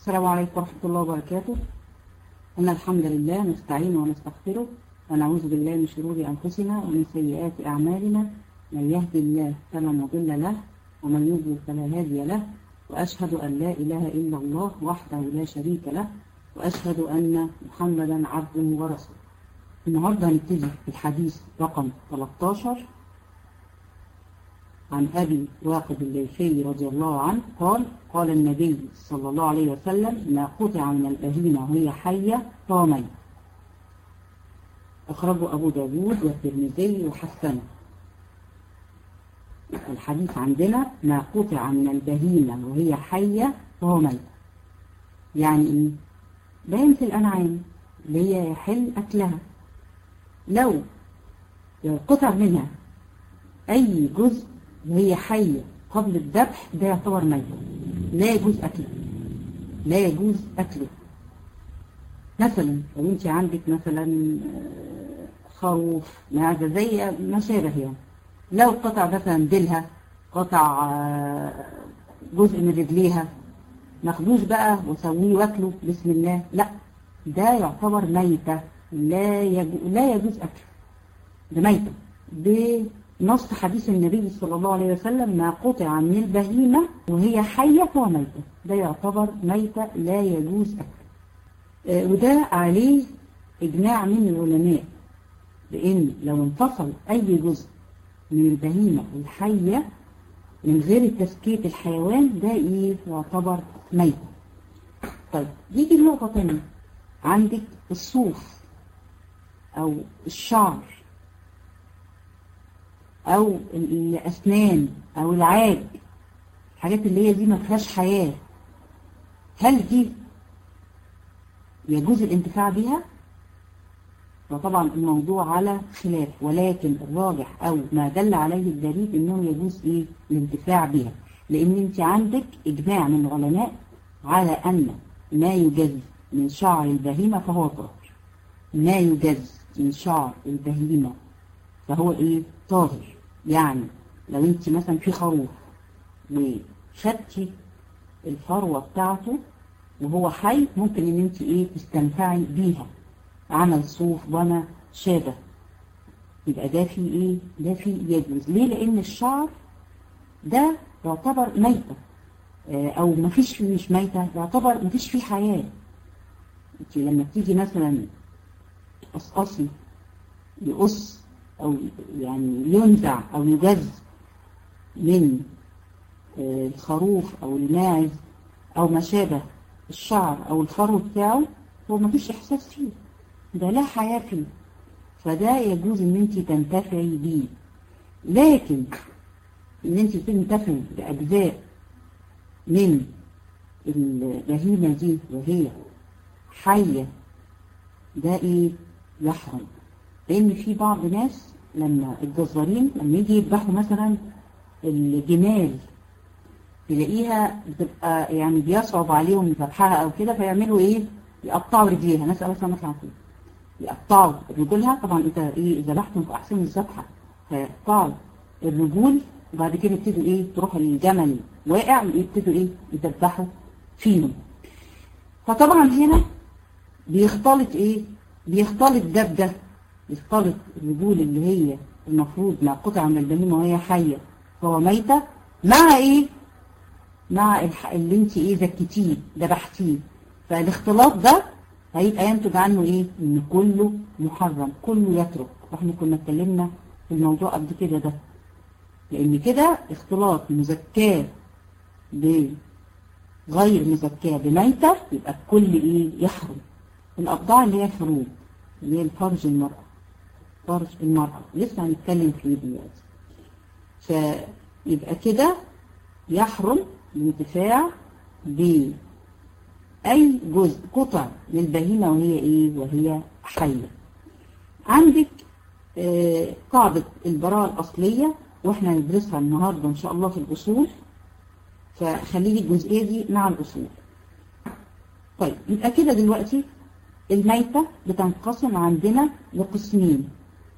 السلام عليكم ورحمة الله وبركاته إن الحمد لله نستعين ونستغفره ونعوذ بالله من شرور أنفسنا ومن سيئات أعمالنا من يهدي الله فلا مضل له ومن يضلل فلا هادي له وأشهد أن لا إله إلا الله وحده لا شريك له وأشهد أن محمدا عبده ورسوله النهاردة هنبتدي الحديث رقم 13 عن أبي واقد الليثي رضي الله عنه قال قال النبي صلى الله عليه وسلم ما قطع من البهيمة وهي حية فهو ميت أخرجه أبو داود والترمذي وحسنه الحديث عندنا ما قطع من البهيمة وهي حية فهو ميت يعني إيه؟ باين في الأنعام اللي هي يحل أكلها لو قطع منها أي جزء وهي حية قبل الذبح ده يعتبر ميت لا يجوز أكله لا يجوز أكله مثلا لو انت عندك مثلا خروف معزة زي ما شابه يعني لو قطع مثلا ديلها قطع جزء من رجليها ماخدوش بقى وسويه واكله بسم الله لا ده يعتبر ميتة لا يجوز, لا يجوز أكله ده ميتة بنص حديث النبي صلى الله عليه وسلم ما قطع من البهيمة وهي حية فهو ميتة ده يعتبر ميتة لا يجوز أكله آه وده عليه إجماع من العلماء بأن لو انفصل أي جزء من البهيمة الحية من غير تسكية الحيوان ده إيه يعتبر ميتة طيب يجي النقطة تانية عندك الصوف أو الشعر أو الأسنان أو العاج الحاجات اللي هي دي ما فيهاش حياة هل دي يجوز الانتفاع بها؟ وطبعا الموضوع على خلاف ولكن الراجح أو ما دل عليه الدليل إنه يجوز إيه الانتفاع بها لأن أنت عندك إجماع من العلماء على أن ما يجز من شعر البهيمة فهو طاهر ما يجز من شعر البهيمة فهو إيه طاهر يعني لو أنت مثلا في خروف وخدتي الفروة بتاعته وهو حي ممكن ان انت ايه تستنفعي بيها عمل صوف وما شابه يبقى ده في ايه ده في يجوز ليه لان الشعر ده يعتبر ميتة اه او مفيش فيه مش ميتة يعتبر مفيش فيه حياة انت لما بتيجي مثلا تقصقصي يقص او يعني ينزع او يجز من اه الخروف او الماعز او ما شابه الشعر او الفرو بتاعه هو مفيش احساس فيه ده لا حياة فيه فده يجوز ان انت تنتفعي بيه لكن ان انت تنتفعي باجزاء من البهيمة دي وهي حية ده ايه يحرم لان في بعض ناس لما الجزارين لما يجي يذبحوا مثلا الجمال تلاقيها بتبقى يعني بيصعب عليهم ذبحها او كده فيعملوا ايه يقطعوا رجليها نسال الله سبحانه وتعالى يقطعوا رجولها طبعا انت ايه ذبحتم في احسن الذبحه فيقطعوا الرجول وبعد كده يبتدوا ايه تروح الجمل واقع يبتدوا ايه يذبحوا فيهم فطبعا هنا بيختلط ايه بيختلط ده بده يختلط الرجول اللي هي المفروض ما قطع من البهيمه وهي حيه فهو ميته مع ايه مع اللي انت ايه زكتيه ذبحتيه فالاختلاط ده هيبقى ينتج عنه ايه ان كله محرم كله يترك واحنا كنا اتكلمنا في الموضوع قبل كده ده لان كده اختلاط مزكاه بغير مزكاه بميتة يبقى الكل ايه يحرم الاقطاع اللي هي الفروج اللي هي الفرج المرأة فرج المرأة لسه هنتكلم فيه دلوقتي فيبقى كده يحرم الانتفاع بأي جزء قطع من البهيمة وهي ايه وهي حية عندك آه قاعدة البراءة الأصلية واحنا ندرسها النهاردة ان شاء الله في الأصول فخليلي الجزئية دي مع الأصول طيب يبقى كده دلوقتي الميتة بتنقسم عندنا لقسمين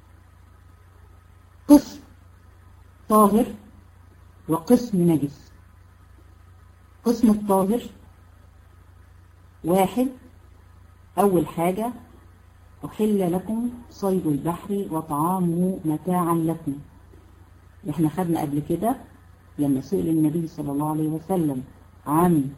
قسم طاهر وقسم نجس قسم الطاهر واحد أول حاجة أحل لكم صيد البحر وطعامه متاعا لكم احنا خدنا قبل كده لما سئل النبي صلى الله عليه وسلم عن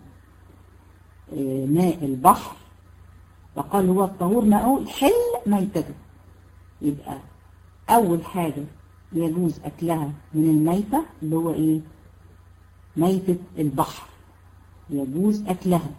ماء البحر فقال هو الطهور ماءه حل ميتته يبقى أول حاجة يجوز أكلها من الميتة اللي هو إيه ميتة البحر يجوز أكلها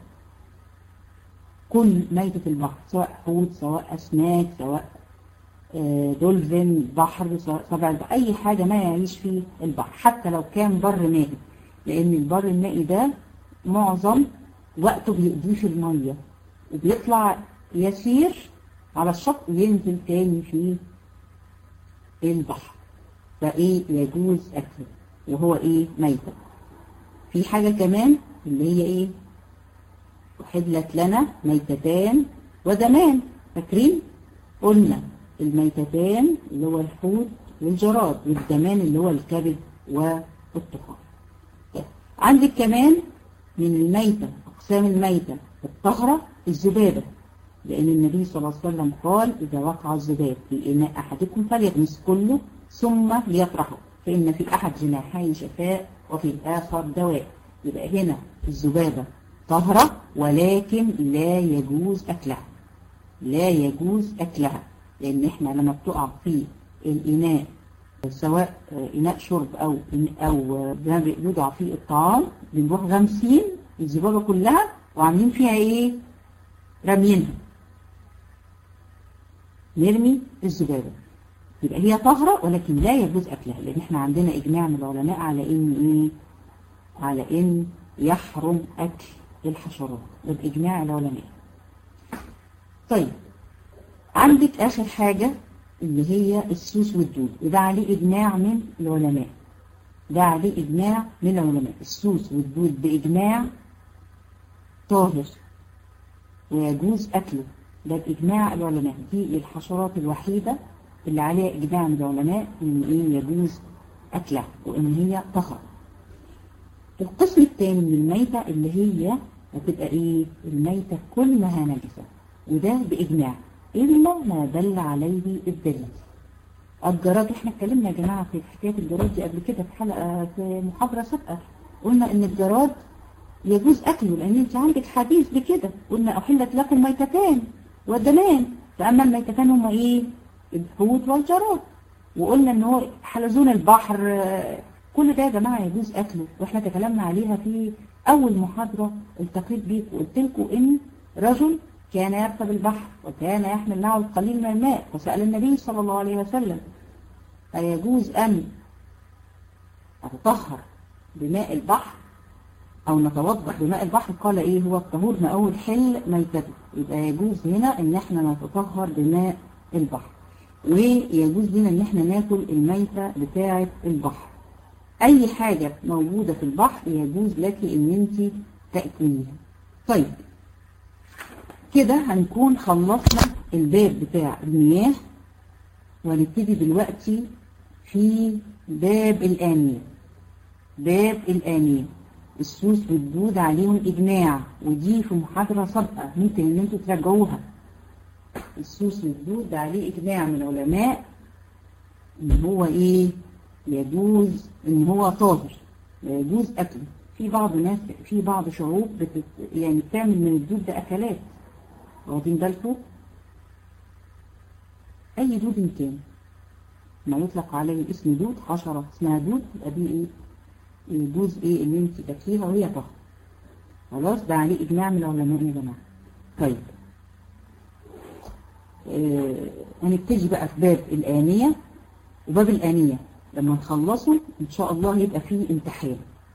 كل ميتة البحر سواء حوت سواء أسماك سواء دولفين بحر سواء سبع أي حاجة ما يعيش فيه البحر حتى لو كان بر مائي لأن البر المائي ده معظم وقته بيقضيه في المية وبيطلع يسير على الشط وينزل تاني في البحر فايه يجوز اكله وهو ايه ميتة في حاجة كمان اللي هي ايه وحدلت لنا ميتتان ودمان فاكرين قلنا الميتتان اللي هو الحوت والجراد والدمان اللي هو الكبد والطحال عندك كمان من الميتة أقسام الميتة الطهرة الذبابة لأن النبي صلى الله عليه وسلم قال إذا وقع الذباب في إناء أحدكم فليغمس كله ثم ليطرحه فإن في أحد جناحي شفاء وفي الآخر دواء يبقى هنا الذبابة طهرة ولكن لا يجوز أكلها لا يجوز أكلها لأن إحنا لما بتقع في الإناء سواء إناء شرب أو أو يوضع فيه الطعام بنروح غامسين الذبابة كلها وعاملين فيها إيه؟ رامينها نرمي الذبابة يبقى هي طهرة ولكن لا يجوز أكلها لأن احنا عندنا إجماع من العلماء على إن إيه؟ على إن يحرم أكل الحشرات ده بإجماع العلماء طيب عندك آخر حاجة اللي هي السوس والدود وده عليه إجماع من العلماء ده عليه إجماع من العلماء السوس والدود بإجماع طاهر ويجوز أكله ده بإجماع العلماء دي الحشرات الوحيدة اللي عليها إجماع من العلماء إن إيه يجوز أكلها وإن هي طهر القسم الثاني من الميتة اللي هي هتبقى إيه الميتة كلها نجسة وده بإجماع إلا ما دل عليه الدليل الجراد احنا اتكلمنا يا جماعة في حكاية الجراد دي قبل كده في حلقة في محاضرة سابقة قلنا ان الجراد يجوز أكله لأن أنت عندك حديث بكده قلنا أحلت لكم ميتتان ودمان فأما الميتتان هما إيه الحوت والجراد وقلنا ان هو حلزون البحر كل ده يا جماعة يجوز أكله وإحنا تكلمنا عليها في أول محاضرة التقيت بيك وقلت لكم إن رجل كان يركب البحر وكان يحمل معه القليل من الماء فسأل النبي صلى الله عليه وسلم أيجوز أن أتطهر بماء البحر أو نتوضأ بماء البحر قال إيه هو الطهور ماءه الحل ميتته يبقى يجوز هنا إن إحنا نتطهر بماء البحر ويجوز لنا إن إحنا ناكل الميتة بتاعة البحر أي حاجة موجودة في البحر يجوز لك إن أنت تأكليها طيب كده هنكون خلصنا الباب بتاع المياه ونبتدي دلوقتي في باب الآنية باب الآنية السوس والدود عليهم إجماع ودي في محاضرة سابقة ممكن إن انتوا تراجعوها السوس والدود ده عليه إجماع من العلماء إن هو إيه يجوز إن هو طاهر يجوز أكله في بعض ناس في بعض شعوب بتت يعني بتعمل من الدود ده أكلات واخدين بالكم أي دود إن كان ما يطلق عليه اسم دود حشرة اسمها دود يبقى دي إيه يجوز إيه إن أنت تاكليها وهي طهر خلاص ده عليه إجماع من العلماء يا جماعة طيب آه هنبتدي بقى في باب الآنية وباب الآنية لما نخلصه إن شاء الله يبقى فيه امتحان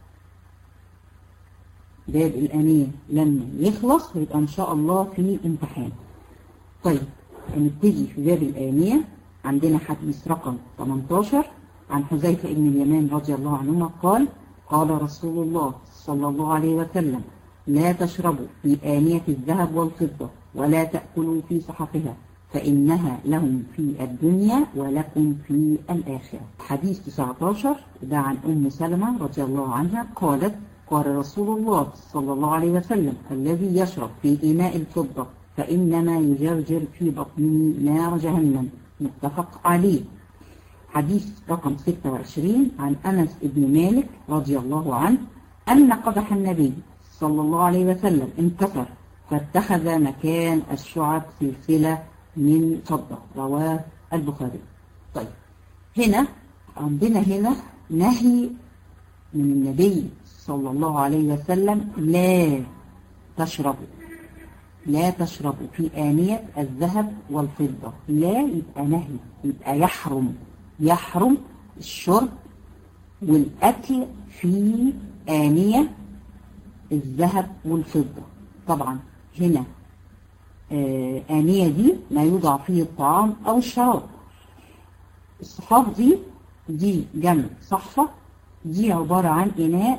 باب الآنية لما يخلص يبقى إن شاء الله فيه امتحان طيب هنبتدي في باب الآنية عندنا حديث رقم 18 عن حذيفة بن اليمان رضي الله عنهما قال قال رسول الله صلى الله عليه وسلم لا تشربوا في آنية الذهب والفضة ولا تأكلوا في صحفها فإنها لهم في الدنيا ولكم في الآخرة حديث 19 ده عن أم سلمة رضي الله عنها قالت قال رسول الله صلى الله عليه وسلم الذي يشرب في إناء الفضة فإنما يجرجر في بطنه نار جهنم متفق عليه حديث رقم 26 عن أنس بن مالك رضي الله عنه أن قدح النبي صلى الله عليه وسلم انكسر فاتخذ مكان الشعب سلسلة من فضة رواه البخاري طيب هنا عندنا هنا نهي من النبي صلى الله عليه وسلم لا تشربوا لا تشربوا في آنية الذهب والفضة لا يبقى نهي يبقى يحرم يحرم الشرب والأكل في آنية الذهب والفضة طبعا هنا آه آنية دي ما يوضع فيه الطعام أو الشراب الصحاف دي دي جمع صحفة دي عبارة عن إناء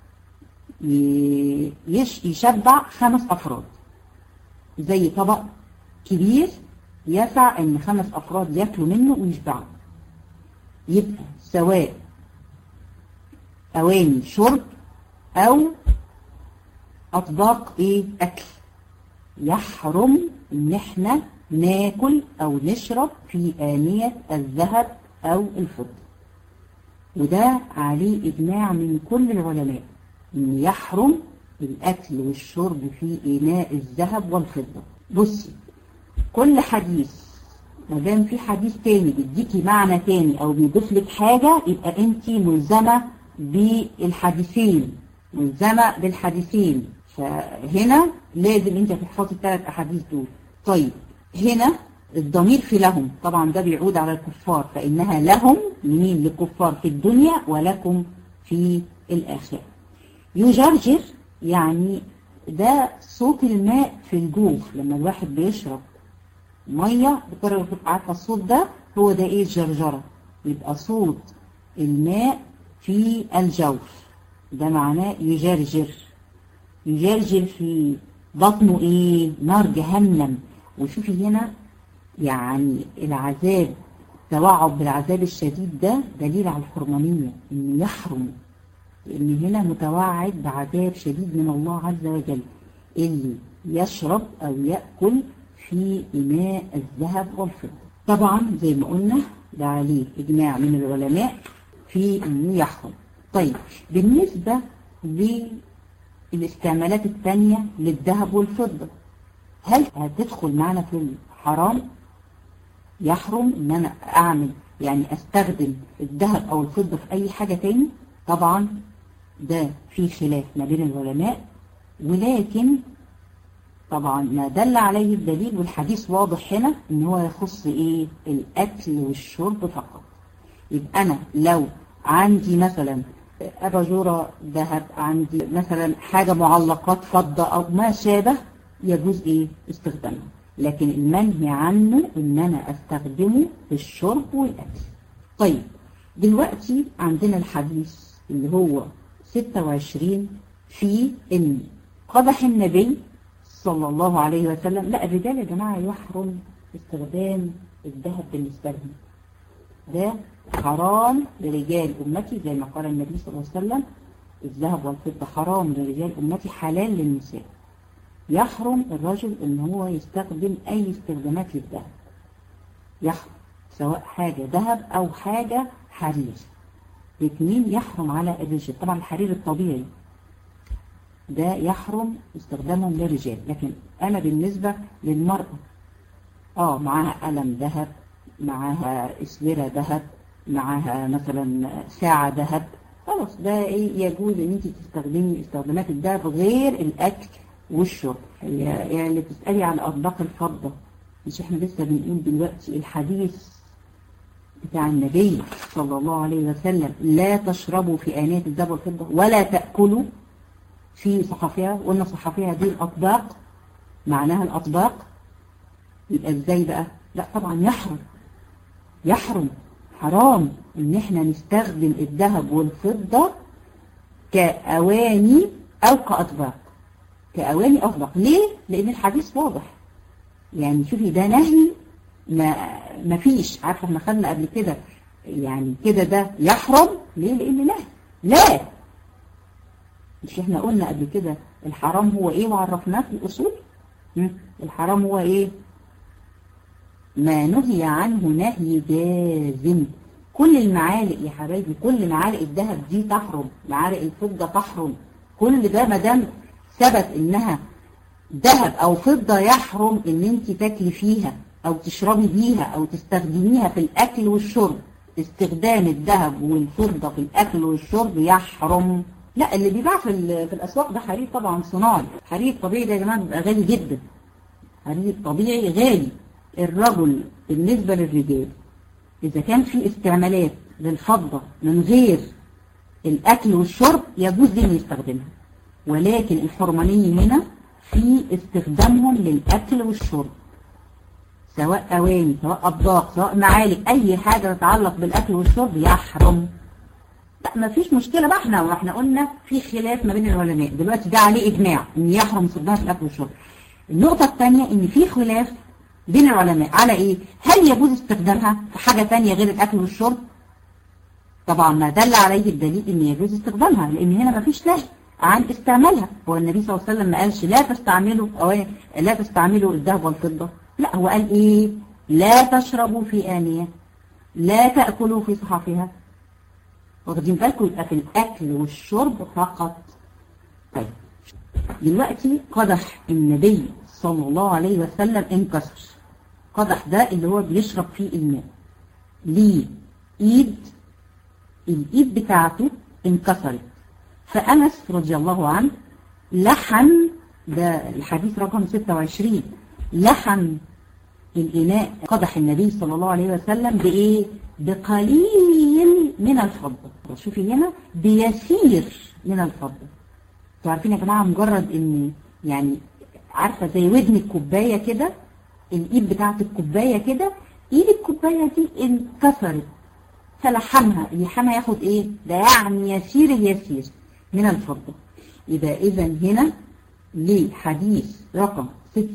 يشبع خمس أفراد زي طبق كبير يسع إن خمس أفراد ياكلوا منه ويشبعوا يبقى سواء أواني شرب أو أطباق إيه أكل يحرم إن إحنا ناكل أو نشرب في آنية الذهب أو الفضة وده عليه إجماع من كل العلماء إن يحرم الأكل والشرب في إناء الذهب والفضة بصي كل حديث ما دام في حديث تاني بيديكي معنى تاني أو بيضيف لك حاجة يبقى أنت ملزمة بالحديثين ملزمة بالحديثين فهنا لازم أنت تحفظي الثلاث أحاديث دول طيب هنا الضمير في لهم طبعا ده بيعود على الكفار فإنها لهم لمين للكفار في الدنيا ولكم في الآخرة يجرجر يعني ده صوت الماء في الجوف لما الواحد بيشرب مية بتبقى عارفة الصوت ده هو ده ايه الجرجرة يبقى صوت الماء في الجوف ده معناه يجرجر يجرجر في بطنه ايه نار جهنم وشوفي هنا يعني العذاب توعد بالعذاب الشديد ده دليل على الحرمانية انه يحرم لان هنا متوعد بعذاب شديد من الله عز وجل اللي يشرب او يأكل في إناء الذهب والفضة طبعا زي ما قلنا ده عليه إجماع من العلماء في أنه يحرم طيب بالنسبة للاستعمالات الثانية للذهب والفضة هل هتدخل معنا في الحرام يحرم ان انا اعمل يعني استخدم الذهب او الفضة في اي حاجة تاني طبعا ده في خلاف ما بين العلماء ولكن طبعا ما دل عليه الدليل والحديث واضح هنا ان هو يخص ايه الاكل والشرب فقط يبقى انا لو عندي مثلا اباجوره ذهب عندي مثلا حاجة معلقات فضة او ما شابه يجوز ايه استخدامها لكن المنهي عنه ان انا استخدمه في الشرب والاكل طيب دلوقتي عندنا الحديث اللي هو 26 في ان قدح النبي صلى الله عليه وسلم لا الرجال يا جماعة يحرم استخدام الذهب بالنسبة لهم ده حرام لرجال أمتي زي ما قال النبي صلى الله عليه وسلم الذهب والفضة حرام لرجال أمتي حلال للنساء يحرم الرجل ان هو يستخدم اي استخدامات للذهب يحرم سواء حاجة ذهب او حاجة حرير الاثنين يحرم على الرجال طبعا الحرير الطبيعي ده يحرم استخدامهم للرجال لكن انا بالنسبة للمرأة اه معاها قلم ذهب معاها اسورة ذهب معاها مثلا ساعة ذهب خلاص ده ايه يجوز ان انت تستخدمي استخدامات الذهب غير الاكل والشرب يعني اللي بتسألي عن اطباق الفضة مش احنا لسه بنقول دلوقتي الحديث بتاع النبي صلى الله عليه وسلم لا تشربوا في آنية الذهب والفضة ولا تأكلوا في صحفها وقلنا صحفها دي الأطباق معناها الأطباق يبقى ازاي بقى لا طبعا يحرم يحرم حرام ان احنا نستخدم الذهب والفضة كأواني او كأطباق كأواني أطباق ليه؟ لأن الحديث واضح يعني شوفي ده نهي ما, ما فيش عارفة احنا خدنا قبل كده يعني كده ده يحرم ليه؟ لأن نهي لا مش احنا قلنا قبل كده الحرام هو ايه وعرفناه في الاصول الحرام هو ايه ما نهي عنه نهي جازم كل المعالق يا حبايبي كل معالق الذهب دي تحرم معالق الفضة تحرم كل ده ما دام ثبت انها ذهب او فضة يحرم ان انت تاكلي فيها او تشربي بيها او تستخدميها في الاكل والشرب استخدام الذهب والفضة في الاكل والشرب يحرم لا اللي بيباع في, في الاسواق ده حرير طبعا صناعي حرير طبيعي ده يا جماعه بيبقى غالي جدا حرير طبيعي غالي الرجل بالنسبة للرجال إذا كان في استعمالات للفضة من غير الأكل والشرب يجوز لهم يستخدمها ولكن الحرماني هنا في استخدامهم للأكل والشرب سواء أواني سواء أطباق سواء معالق أي حاجة تتعلق بالأكل والشرب يحرم لا ما فيش مشكلة بقى احنا واحنا قلنا في خلاف ما بين العلماء دلوقتي ده عليه إجماع إن يحرم استخدامها في الأكل والشرب النقطة الثانية إن في خلاف بين العلماء على ايه هل يجوز استخدامها في حاجة تانية غير الاكل والشرب طبعا ما دل عليه الدليل ان يجوز استخدامها لان هنا ما فيش نهي عن استعمالها هو النبي صلى الله عليه وسلم ما قالش لا تستعملوا أو لا تستعملوا الذهب والفضة لا هو قال ايه لا تشربوا في آنية لا تأكلوا في صحافها واخدين بالكم يبقى في الأكل والشرب فقط طيب دلوقتي قدح النبي صلى الله عليه وسلم انكسر قدح ده اللي هو بيشرب فيه الماء ليه ايد الايد بتاعته انكسرت فأنس رضي الله عنه لحن ده الحديث رقم 26 لحن الإناء قدح النبي صلى الله عليه وسلم بإيه بقليل من الفضة شوفي هنا بيسير من الفضة تعرفين يا جماعة مجرد ان يعني عارفة زي ودن الكوباية كده الايد بتاعت الكوباية كده ايد الكوباية دي انكسرت فلحمها اللحمها ياخد ايه ده يعني يسير اليسير من الفضة يبقى اذا هنا لحديث رقم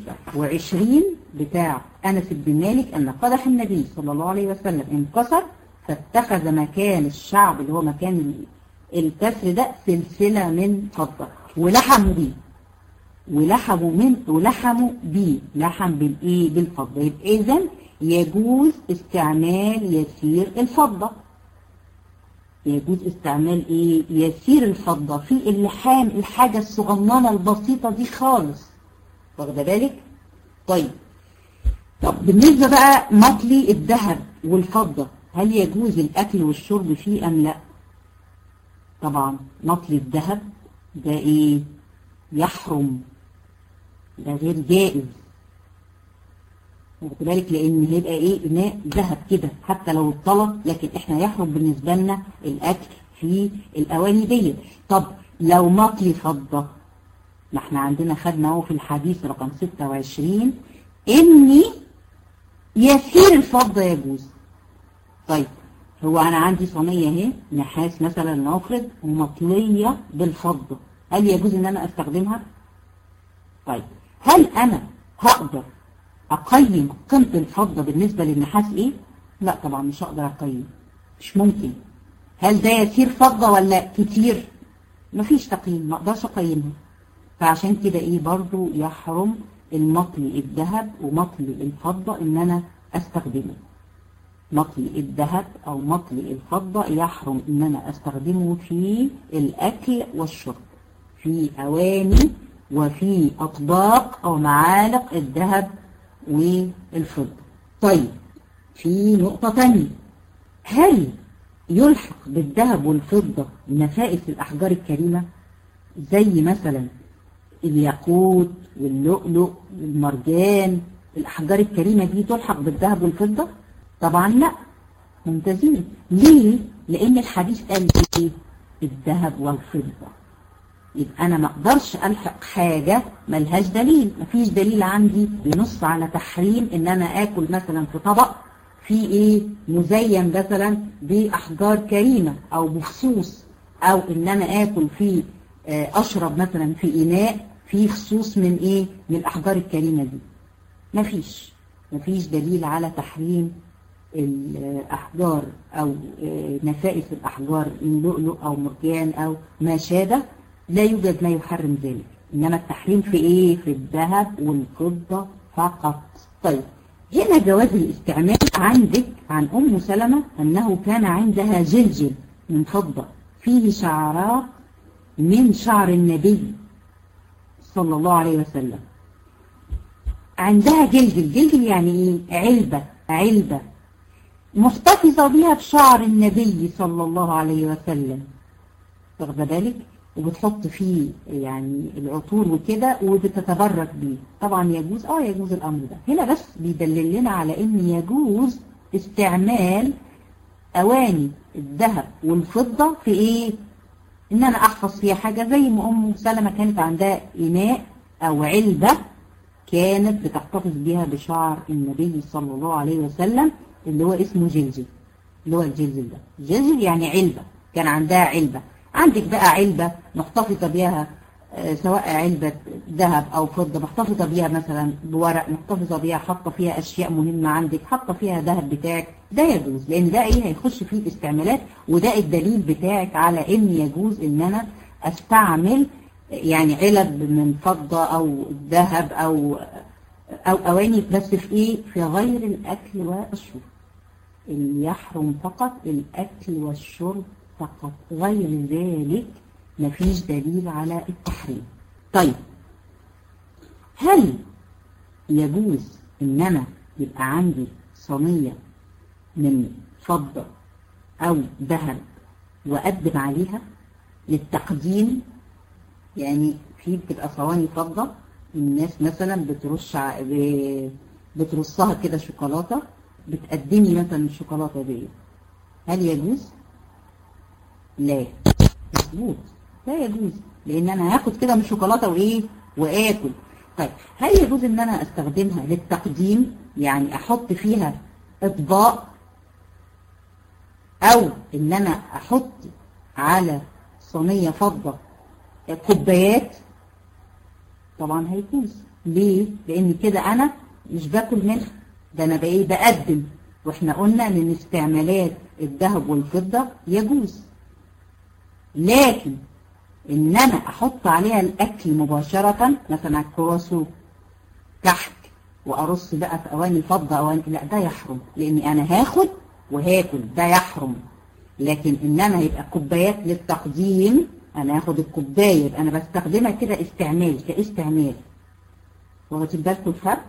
26 بتاع أنس بن مالك أن قدح النبي صلى الله عليه وسلم انكسر فاتخذ مكان الشعب اللي هو مكان الكسر ده سلسلة من فضة ولحموا بيه ولحموا من ولحموا بيه لحم بالايه بالفضة يبقى اذا يجوز استعمال يسير الفضة يجوز استعمال ايه يسير الفضة في اللحام الحاجة الصغننة البسيطة دي خالص واخده بالك طيب طب بالنسبة بقى مطلي الذهب والفضة هل يجوز الأكل والشرب فيه أم لا طبعا مطلي الذهب ده ايه يحرم ده غير جائز واخد بالك لان هيبقى ايه اناء ذهب كده حتى لو اتطلب لكن احنا يحرم بالنسبه لنا الاكل في الاواني دي طب لو مطلي فضه ما احنا عندنا خدنا اهو في الحديث رقم 26 اني يسير الفضه يجوز طيب هو انا عندي صينيه اهي نحاس مثلا نفرض ومطليه بالفضه هل يجوز ان انا استخدمها طيب هل انا هقدر اقيم قيمه الفضه بالنسبه للنحاس ايه لا طبعا مش هقدر اقيم مش ممكن هل ده يسير فضه ولا كتير مفيش تقييم ما اقدرش اقيمها فعشان كده ايه برضو يحرم المطلي الذهب ومطلي الفضه ان انا استخدمه مطلي الذهب او مطلي الفضه يحرم ان انا استخدمه في الاكل والشرب في اواني وفي اطباق او معالق الذهب والفضة طيب في نقطة تانية هل يلحق بالذهب والفضة نفائس الأحجار الكريمة زي مثلا الياقوت واللؤلؤ والمرجان الأحجار الكريمة دي تلحق بالذهب والفضة طبعا لا ممتازين ليه لأن الحديث قال ايه الذهب والفضة يبقى انا ما اقدرش الحق حاجة ملهاش دليل مفيش دليل عندي ينص على تحريم ان انا اكل مثلا في طبق في ايه مزين مثلا باحجار كريمة او بفصوص او ان انا اكل في اشرب مثلا في اناء فيه فصوص من ايه من الاحجار الكريمة دي مفيش مفيش دليل على تحريم الاحجار او نفائس الاحجار من لؤلؤ او مرجان او ما شابه لا يوجد ما يحرم ذلك إنما التحريم في إيه في الذهب والفضة فقط طيب هنا جواز الاستعمال عندك عن أم سلمة أنه كان عندها جلجل من فضة فيه شعرات من شعر النبي صلى الله عليه وسلم عندها جلجل جلجل يعني ايه علبة علبة محتفظة بيها بشعر النبي صلى الله عليه وسلم واخده بالك وبتحط فيه يعني العطور وكده وبتتبرك بيه طبعا يجوز اه يجوز الامر ده هنا بس بيدلل لنا على ان يجوز استعمال اواني الذهب والفضة في ايه ان انا احفظ فيها حاجة زي ما ام سلمة كانت عندها اناء او علبة كانت بتحتفظ بيها بشعر النبي صلى الله عليه وسلم اللي هو اسمه جلجل اللي هو الجلجل ده جلجل يعني علبة كان عندها علبة عندك بقى علبة محتفظة بيها سواء علبة ذهب أو فضة محتفظة بيها مثلا بورق محتفظة بيها حاطة فيها أشياء مهمة عندك حاطة فيها ذهب بتاعك ده يجوز لأن ده إيه هيخش فيه الاستعمالات وده الدليل بتاعك على إن يجوز إن أنا أستعمل يعني علب من فضة أو ذهب أو أو أواني بس في إيه في غير الأكل والشرب اللي يحرم فقط الأكل والشرب فقط غير ذلك مفيش دليل على التحريم طيب هل يجوز ان انا يبقى عندي صينية من فضة او ذهب واقدم عليها للتقديم يعني في بتبقى صواني فضة الناس مثلا بترش بترصها كده شوكولاتة بتقدمي مثلا الشوكولاتة دي هل يجوز؟ لا مظبوط لا يجوز لان انا هاخد كده من الشوكولاته وايه واكل طيب هل يجوز ان انا استخدمها للتقديم يعني احط فيها اطباق او ان انا احط على صينيه فضه كوبايات طبعا هيجوز ليه لان كده انا مش باكل منها ده انا بقى بقدم واحنا قلنا ان استعمالات الذهب والفضه يجوز لكن ان انا احط عليها الاكل مباشرة مثلا كرواسو كحك وارص بقى في اواني فضة اواني لا ده يحرم لاني انا هاخد وهاكل ده يحرم لكن ان انا يبقى كوبايات للتقديم انا هاخد الكوباية يبقى انا بستخدمها كده استعمال كاستعمال واخدين بالكم الفرق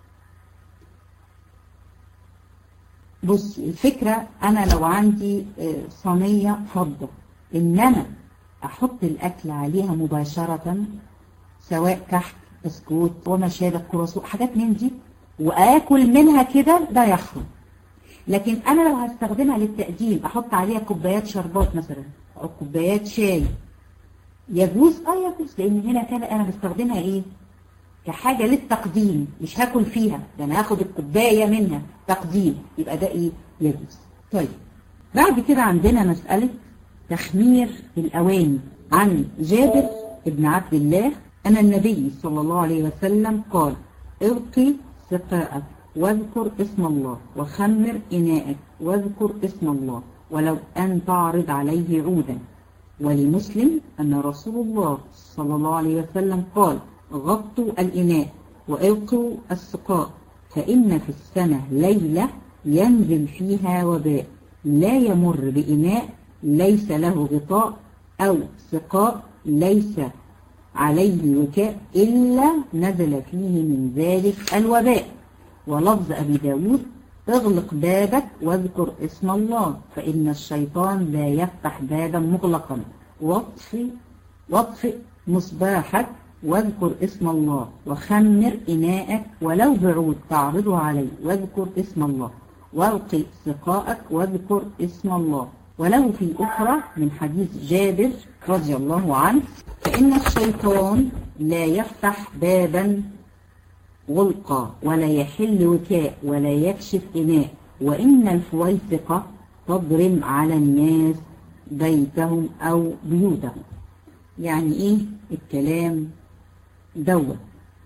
بص الفكرة انا لو عندي صينية فضة ان انا احط الاكل عليها مباشرة سواء كحك بسكوت وما شابه كرواسون حاجات من دي واكل منها كده ده يحرم لكن انا لو هستخدمها للتقديم احط عليها كوبايات شربات مثلا او كوبايات شاي يجوز اه يجوز لان هنا كان انا بستخدمها ايه كحاجة للتقديم مش هاكل فيها ده انا هاخد الكوباية منها تقديم يبقى ده ايه يجوز طيب بعد كده عندنا مسألة تخمير الأواني عن جابر بن عبد الله أن النبي صلى الله عليه وسلم قال ارقي سقاءك واذكر اسم الله وخمر إناءك واذكر اسم الله ولو أن تعرض عليه عودا ولمسلم أن رسول الله صلى الله عليه وسلم قال غطوا الإناء وارقوا السقاء فإن في السنة ليلة ينزل فيها وباء لا يمر بإناء ليس له غطاء أو سقاء ليس عليه وكاء إلا نزل فيه من ذلك الوباء ولفظ أبي داود اغلق بابك واذكر اسم الله فإن الشيطان لا يفتح بابا مغلقا واطفئ واطفئ مصباحك واذكر اسم الله وخمر إناءك ولو بعود تعرضه عليه واذكر اسم الله والقي سقاءك واذكر اسم الله وله في أخرى من حديث جابر رضي الله عنه فإن الشيطان لا يفتح بابا غلقا ولا يحل وكاء ولا يكشف إناء وإن الفويسقة تضرم على الناس بيتهم أو بيوتهم يعني إيه الكلام دوت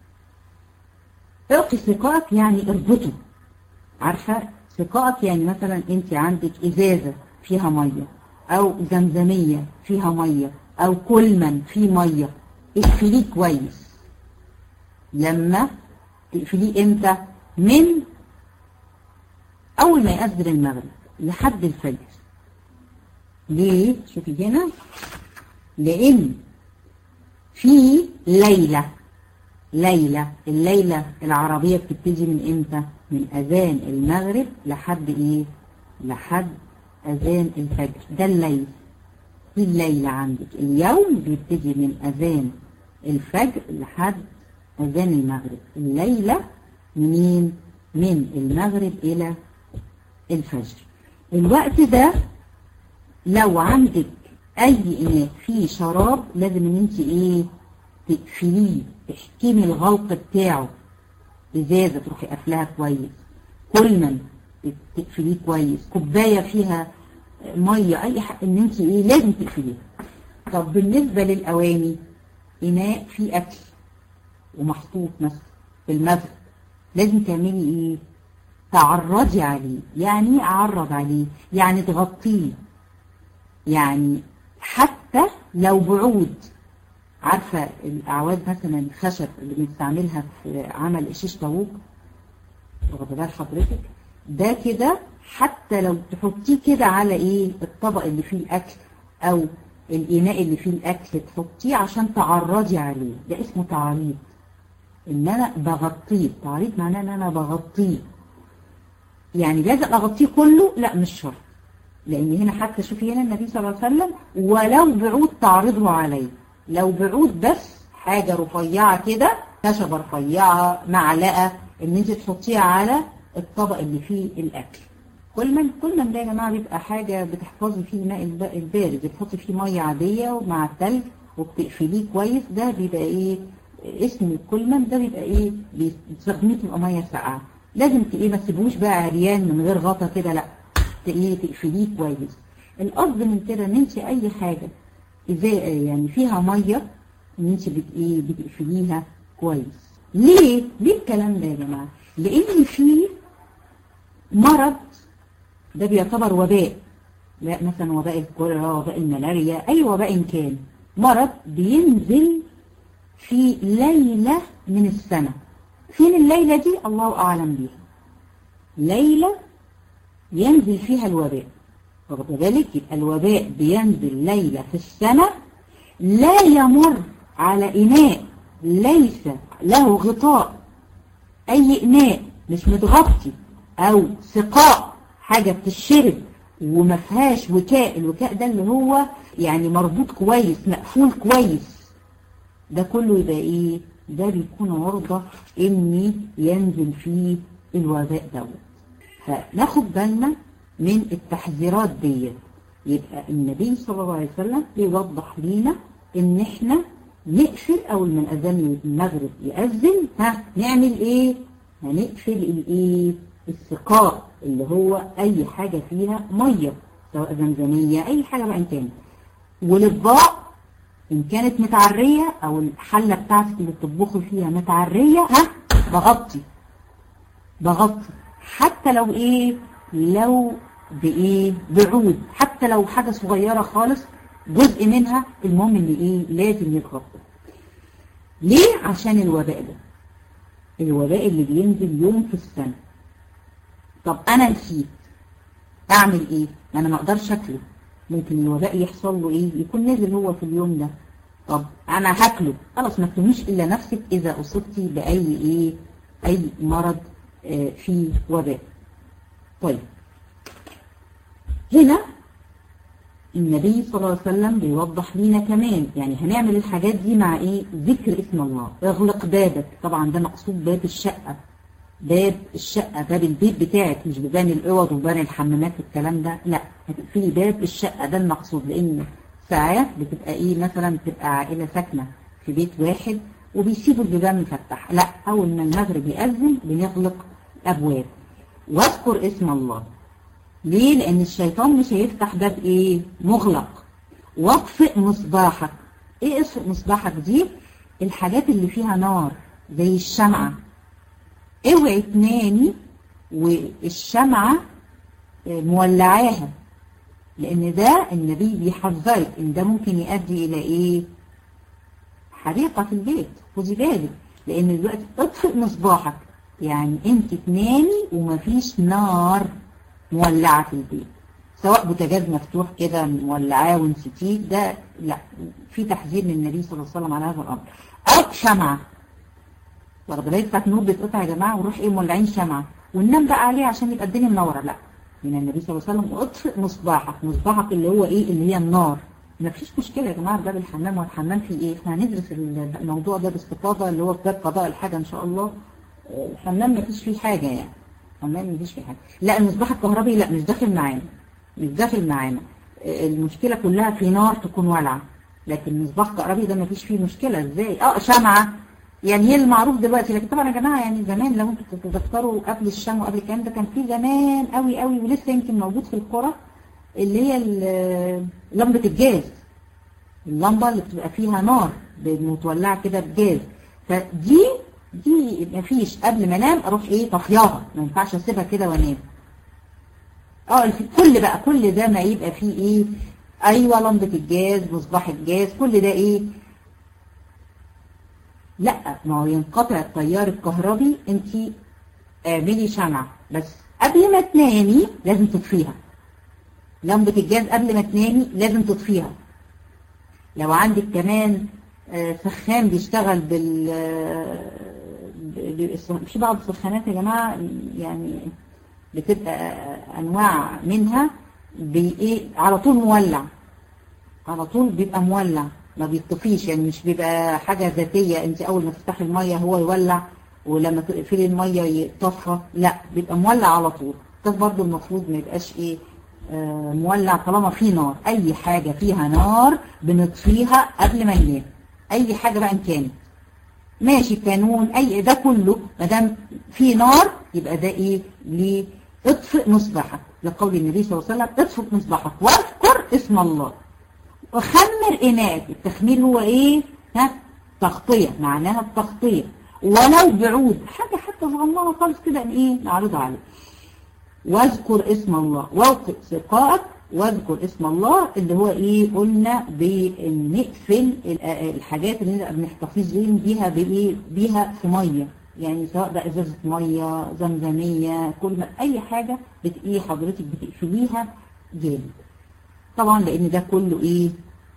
ارقي سقاءك يعني اربطه عارفة سقاءك يعني مثلا انت عندك ازازة فيها مية او زمزمية فيها مية او كلما في ميه اقفليه كويس لما تقفليه امتى من اول ما يأذن المغرب لحد الفجر ليه شوفي هنا لان في ليلة ليلة الليلة العربية بتبتدي من امتى من اذان المغرب لحد ايه لحد اذان الفجر ده الليل في الليلة عندك اليوم بيبتدي من اذان الفجر لحد اذان المغرب الليلة منين من المغرب الى الفجر الوقت ده لو عندك اي اناء فيه شراب لازم ان انت ايه تقفليه تحكمي الغلق بتاعه ازازه تروحي قافلاها كويس كل ما تقفليه كويس كوبايه فيها ميه اي حاجه ان انت ايه لازم تقفليها طب بالنسبه للاواني اناء فيه اكل ومحطوط مثلا في المغرب لازم تعملي ايه تعرضي عليه يعني ايه اعرض عليه يعني تغطيه يعني حتى لو بعود عارفة الأعواد مثلا الخشب اللي بنستعملها في عمل الشيش طاووق واخده بال حضرتك ده كده حتى لو تحطيه كده على ايه الطبق اللي فيه الأكل أو الإناء اللي فيه الأكل تحطيه عشان تعرضي عليه ده اسمه تعريض إن أنا بغطيه تعريض معناه إن أنا بغطيه يعني لازم أغطيه كله لا مش شرط لأن هنا حتى شوفي هنا النبي صلى الله عليه وسلم ولو بعود تعرضه عليه لو بعود بس حاجة رفيعة كده خشبة رفيعة معلقة ان انت تحطيها على الطبق اللي فيه الاكل كل من كل من ده يا جماعة بيبقى حاجة بتحفظي فيه الماء البارد بتحطي فيه مية عادية ومع التلج وبتقفليه كويس ده بيبقى ايه اسم كل من ده بيبقى ايه بتستخدميه تبقى مية ساقعة لازم ايه ما تسيبوش بقى عريان من غير غطا كده لا ايه تقفليه كويس القصد من كده ان انت اي حاجة ازاي يعني فيها ميه ان انت بت ايه بتقفليها كويس ليه ليه الكلام ده يا جماعه لان في مرض ده بيعتبر وباء لا مثلا وباء الكوليرا وباء الملاريا اي وباء إن كان مرض بينزل في ليله من السنه فين الليله دي الله اعلم بيها ليله ينزل فيها الوباء واخد بالك يبقى الوباء بينزل ليلة في السنة لا يمر على إناء ليس له غطاء أي إناء مش متغطي أو سقاء حاجة بتشرب وما فيهاش وكاء الوكاء ده اللي هو يعني مربوط كويس مقفول كويس ده كله يبقى ايه ده بيكون عرضة ان ينزل فيه الوباء دوت فناخد بالنا من التحذيرات دي يبقى النبي صلى الله عليه وسلم بيوضح لينا ان احنا نقفل اول ما الاذان المغرب يأذن ها نعمل ايه هنقفل الايه السقاء اللي هو اي حاجة فيها مية سواء زمزمية اي حاجة بقى ان كانت والاطباق ان كانت متعرية او الحلة بتاعتك اللي بتطبخي فيها متعرية ها بغطي بغطي حتى لو ايه لو بايه بعود حتى لو حاجة صغيرة خالص جزء منها المهم ان ايه لازم يتغطى ليه عشان الوباء ده الوباء اللي بينزل يوم في السنة طب انا نسيت اعمل ايه انا ما اقدرش اكله ممكن الوباء يحصل له ايه يكون نزل هو في اليوم ده طب انا هاكله خلاص ما تلوميش الا نفسك اذا اصبتي باي ايه اي مرض آه فيه وباء طيب هنا النبي صلى الله عليه وسلم بيوضح لينا كمان يعني هنعمل الحاجات دي مع ايه ذكر اسم الله اغلق بابك طبعا ده مقصود باب الشقة باب الشقة باب البيت بتاعك مش ببان الاوض وبان الحمامات والكلام ده لا هتقفلي باب الشقة ده المقصود لان ساعات بتبقى ايه مثلا بتبقى عائلة ساكنة في بيت واحد وبيسيبوا البيبان مفتحة لا اول ما المغرب يأذن بنغلق الابواب واذكر اسم الله ليه لان الشيطان مش هيفتح باب ايه مغلق واطفئ مصباحك ايه اطفئ مصباحك دي الحاجات اللي فيها نار زي الشمعة اوعي تنامي والشمعة مولعاها لان ده النبي بيحذرك ان ده ممكن يؤدي الى ايه حريقة في البيت خدي بالك لان دلوقتي اطفئ مصباحك يعني انت تنامي ومفيش نار مولعة في البيت سواء بوتاجاز مفتوح كده مولعاه ونسيتيه ده لا في تحذير من النبي صلى الله عليه وسلم على هذا الامر او شمعة واخده بالك بتاعت النور بتقطع يا جماعه ونروح ايه مولعين شمعة وننام بقى عليه عشان يبقى الدنيا منوره لا من النبي صلى الله عليه وسلم اطفئ مصباحك مصباحك اللي هو ايه اللي هي النار ما فيش مشكلة يا جماعة باب الحمام والحمام في ايه احنا هندرس الموضوع ده باستفاضة اللي هو في باب قضاء الحاجة ان شاء الله الحمام ما فيش فيه حاجة يعني الحمام ما فيش فيه حاجة لا المصباح الكهربي لا مش داخل معانا مش داخل معانا المشكلة كلها في نار تكون والعة لكن المصباح الكهربي ده ما فيش فيه مشكلة ازاي اه شمعة يعني هي المعروف دلوقتي لكن طبعا يا جماعة يعني زمان لو انتوا تتذكروا قبل الشمع وقبل الكلام ده كان في زمان قوي قوي ولسه يمكن موجود في القرى اللي هي لمبة الجاز اللمبة اللي بتبقى فيها نار متولعة كده بجاز فدي دي مفيش قبل ما انام اروح ايه طفياها ما ينفعش اسيبها كده وانام اه كل بقى كل ده ما يبقى فيه ايه ايوه لمبة الجاز مصباح الجاز كل ده ايه لا ما هو ينقطع التيار الكهربي انت اعملي شمعة بس قبل ما تنامي لازم تطفيها لمبة الجاز قبل ما تنامي لازم تطفيها لو عندك كمان سخان بيشتغل بال في بعض السخانات يا جماعة يعني بتبقى انواع منها بايه على طول مولع على طول بيبقى مولع ما بيطفيش يعني مش بيبقى حاجة ذاتية انت اول ما تفتحي المية هو يولع ولما تقفلي المية يطفى لا بيبقى مولع على طول ده برضه المفروض ما يبقاش ايه آه مولع طالما في نار اي حاجة فيها نار بنطفيها قبل ما ننام اي حاجة بقى ان كانت ماشي كانون اي ده كله ما دام في نار يبقى ده ايه ليه اطفئ مصباحك لقول النبي صلى الله عليه وسلم اطفئ مصباحك واذكر اسم الله وخمر اناءك التخمير هو ايه ها تغطية معناها التغطية ولو بعود حاجة حتى صغننة خالص كده ايه نعرضها عليه واذكر اسم الله واوقف سقائك واذكر اسم الله اللي هو ايه قلنا بنقفل الحاجات اللي نبقى بنحتفظين بيها بايه بيها في ميه يعني سواء بقى ازازه ميه زمزميه كل ما اي حاجه بتقيه حضرتك بتقفليها جامد طبعا لان ده كله ايه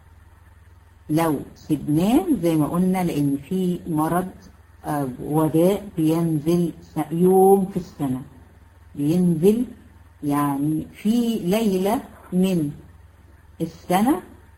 لو سبناه زي ما قلنا لان في مرض وباء بينزل يوم في السنه بينزل يعني في ليلة من السنة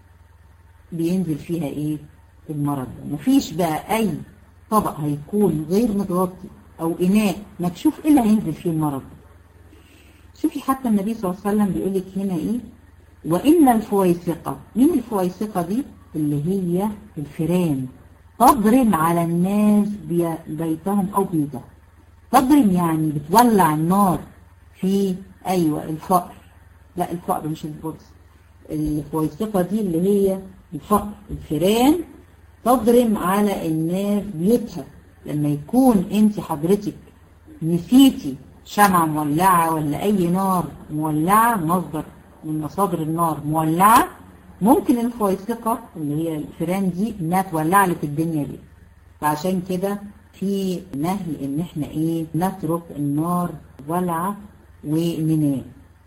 بينزل فيها ايه المرض ده مفيش بقى اي طبق هيكون غير متغطي او اناء مكشوف الا هينزل فيه المرض ده شوفي حتى النبي صلى الله عليه وسلم بيقول لك هنا ايه وان الفويسقة مين الفويسقة دي اللي هي الفيران تضرم على الناس بيتهم او بيتهم تضرم يعني بتولع النار في ايوه الفقر لا الفقر مش البرص الفويسقة دي اللي هي الفقر الفيران تضرم على الناس بيوتها لما يكون انت حضرتك نسيتي شمعة مولعة ولا اي نار مولعة مصدر من مصادر النار مولعة ممكن الفويسقة اللي هي الفيران دي انها تولع لك الدنيا دي فعشان كده في نهي ان احنا ايه نترك النار ولعة وننام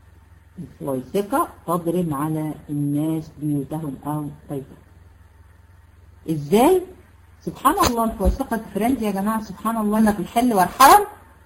الفويسقة تضرب على الناس بيوتهم او بيتهم ازاي سبحان الله الفويسقة الفرنج يا جماعة سبحان الله انك الحل والحرم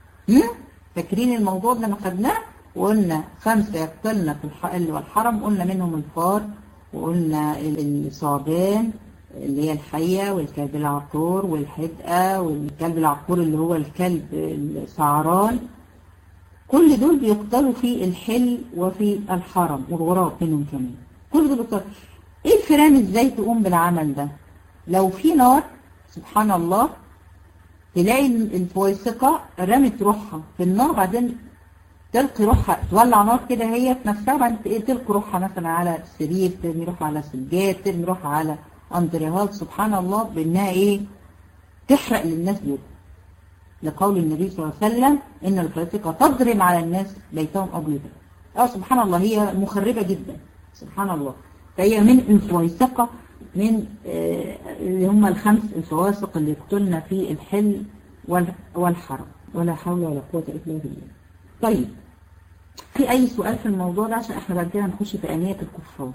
فاكرين الموضوع ده ما خدناه وقلنا خمسة يقتلنا في الحل والحرم قلنا منهم الفار وقلنا الصابان اللي هي الحية والكلب العقور والحدقة والكلب العقور اللي هو الكلب السعران كل دول بيقتلوا في الحل وفي الحرم والغراب منهم كمان كل دول بيقتلوا ايه الفيران ازاي تقوم بالعمل ده لو في نار سبحان الله تلاقي الفويسقة رمت روحها في النار بعدين تلقي روحها تولع نار كده هي في نفسها بعدين تلقي روحها مثلا على السرير ترمي روحها على سجاد ترمي روحها على أندريهات سبحان الله بأنها إيه تحرق للناس دول لقول النبي صلى الله عليه وسلم إن الفاسقة تضرم على الناس بيتهم أو بيوتهم أه سبحان الله هي مخربة جدا سبحان الله فهي من الفويسقة من آه، اللي هم الخمس الفواسق اللي قلنا في الحل وال- والحرم ولا حول ولا قوة إلا بالله طيب في أي سؤال في الموضوع ده عشان احنا بعد كده هنخش في آنية الكفار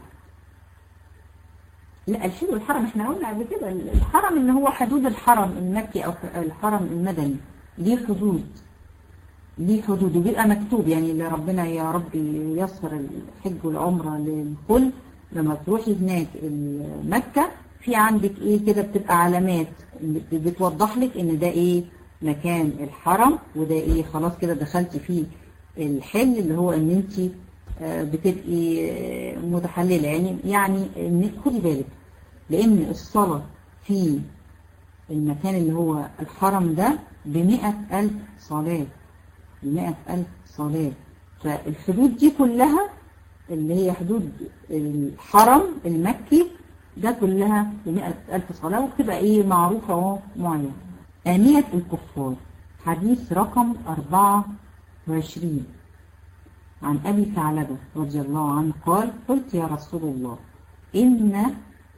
لا الحل والحرم احنا قلنا قبل كده الحرم اللي هو حدود الحرم المكي أو الحرم المدني ليه حدود ليه حدود وبيبقى مكتوب يعني اللي ربنا يا رب ييسر الحج والعمرة للكل لما تروحي هناك مكة في عندك ايه كده بتبقى علامات بت- بتوضح لك ان ده ايه مكان الحرم وده ايه خلاص كده دخلتي فيه الحل اللي هو ان انت آه، بتبقي آه، متحللة يعني يعني إن خدي بالك لان الصلاة في المكان اللي هو الحرم ده بمئة ألف صلاة بمئة ألف صلاة فالحدود دي كلها اللي هي حدود الحرم المكي ده كلها بمئة ألف صلاة وبتبقى إيه معروفة أهو معينة آنية الكفار حديث رقم أربعة وعشرين عن أبي ثعلبة رضي الله عنه قال قلت يا رسول الله إن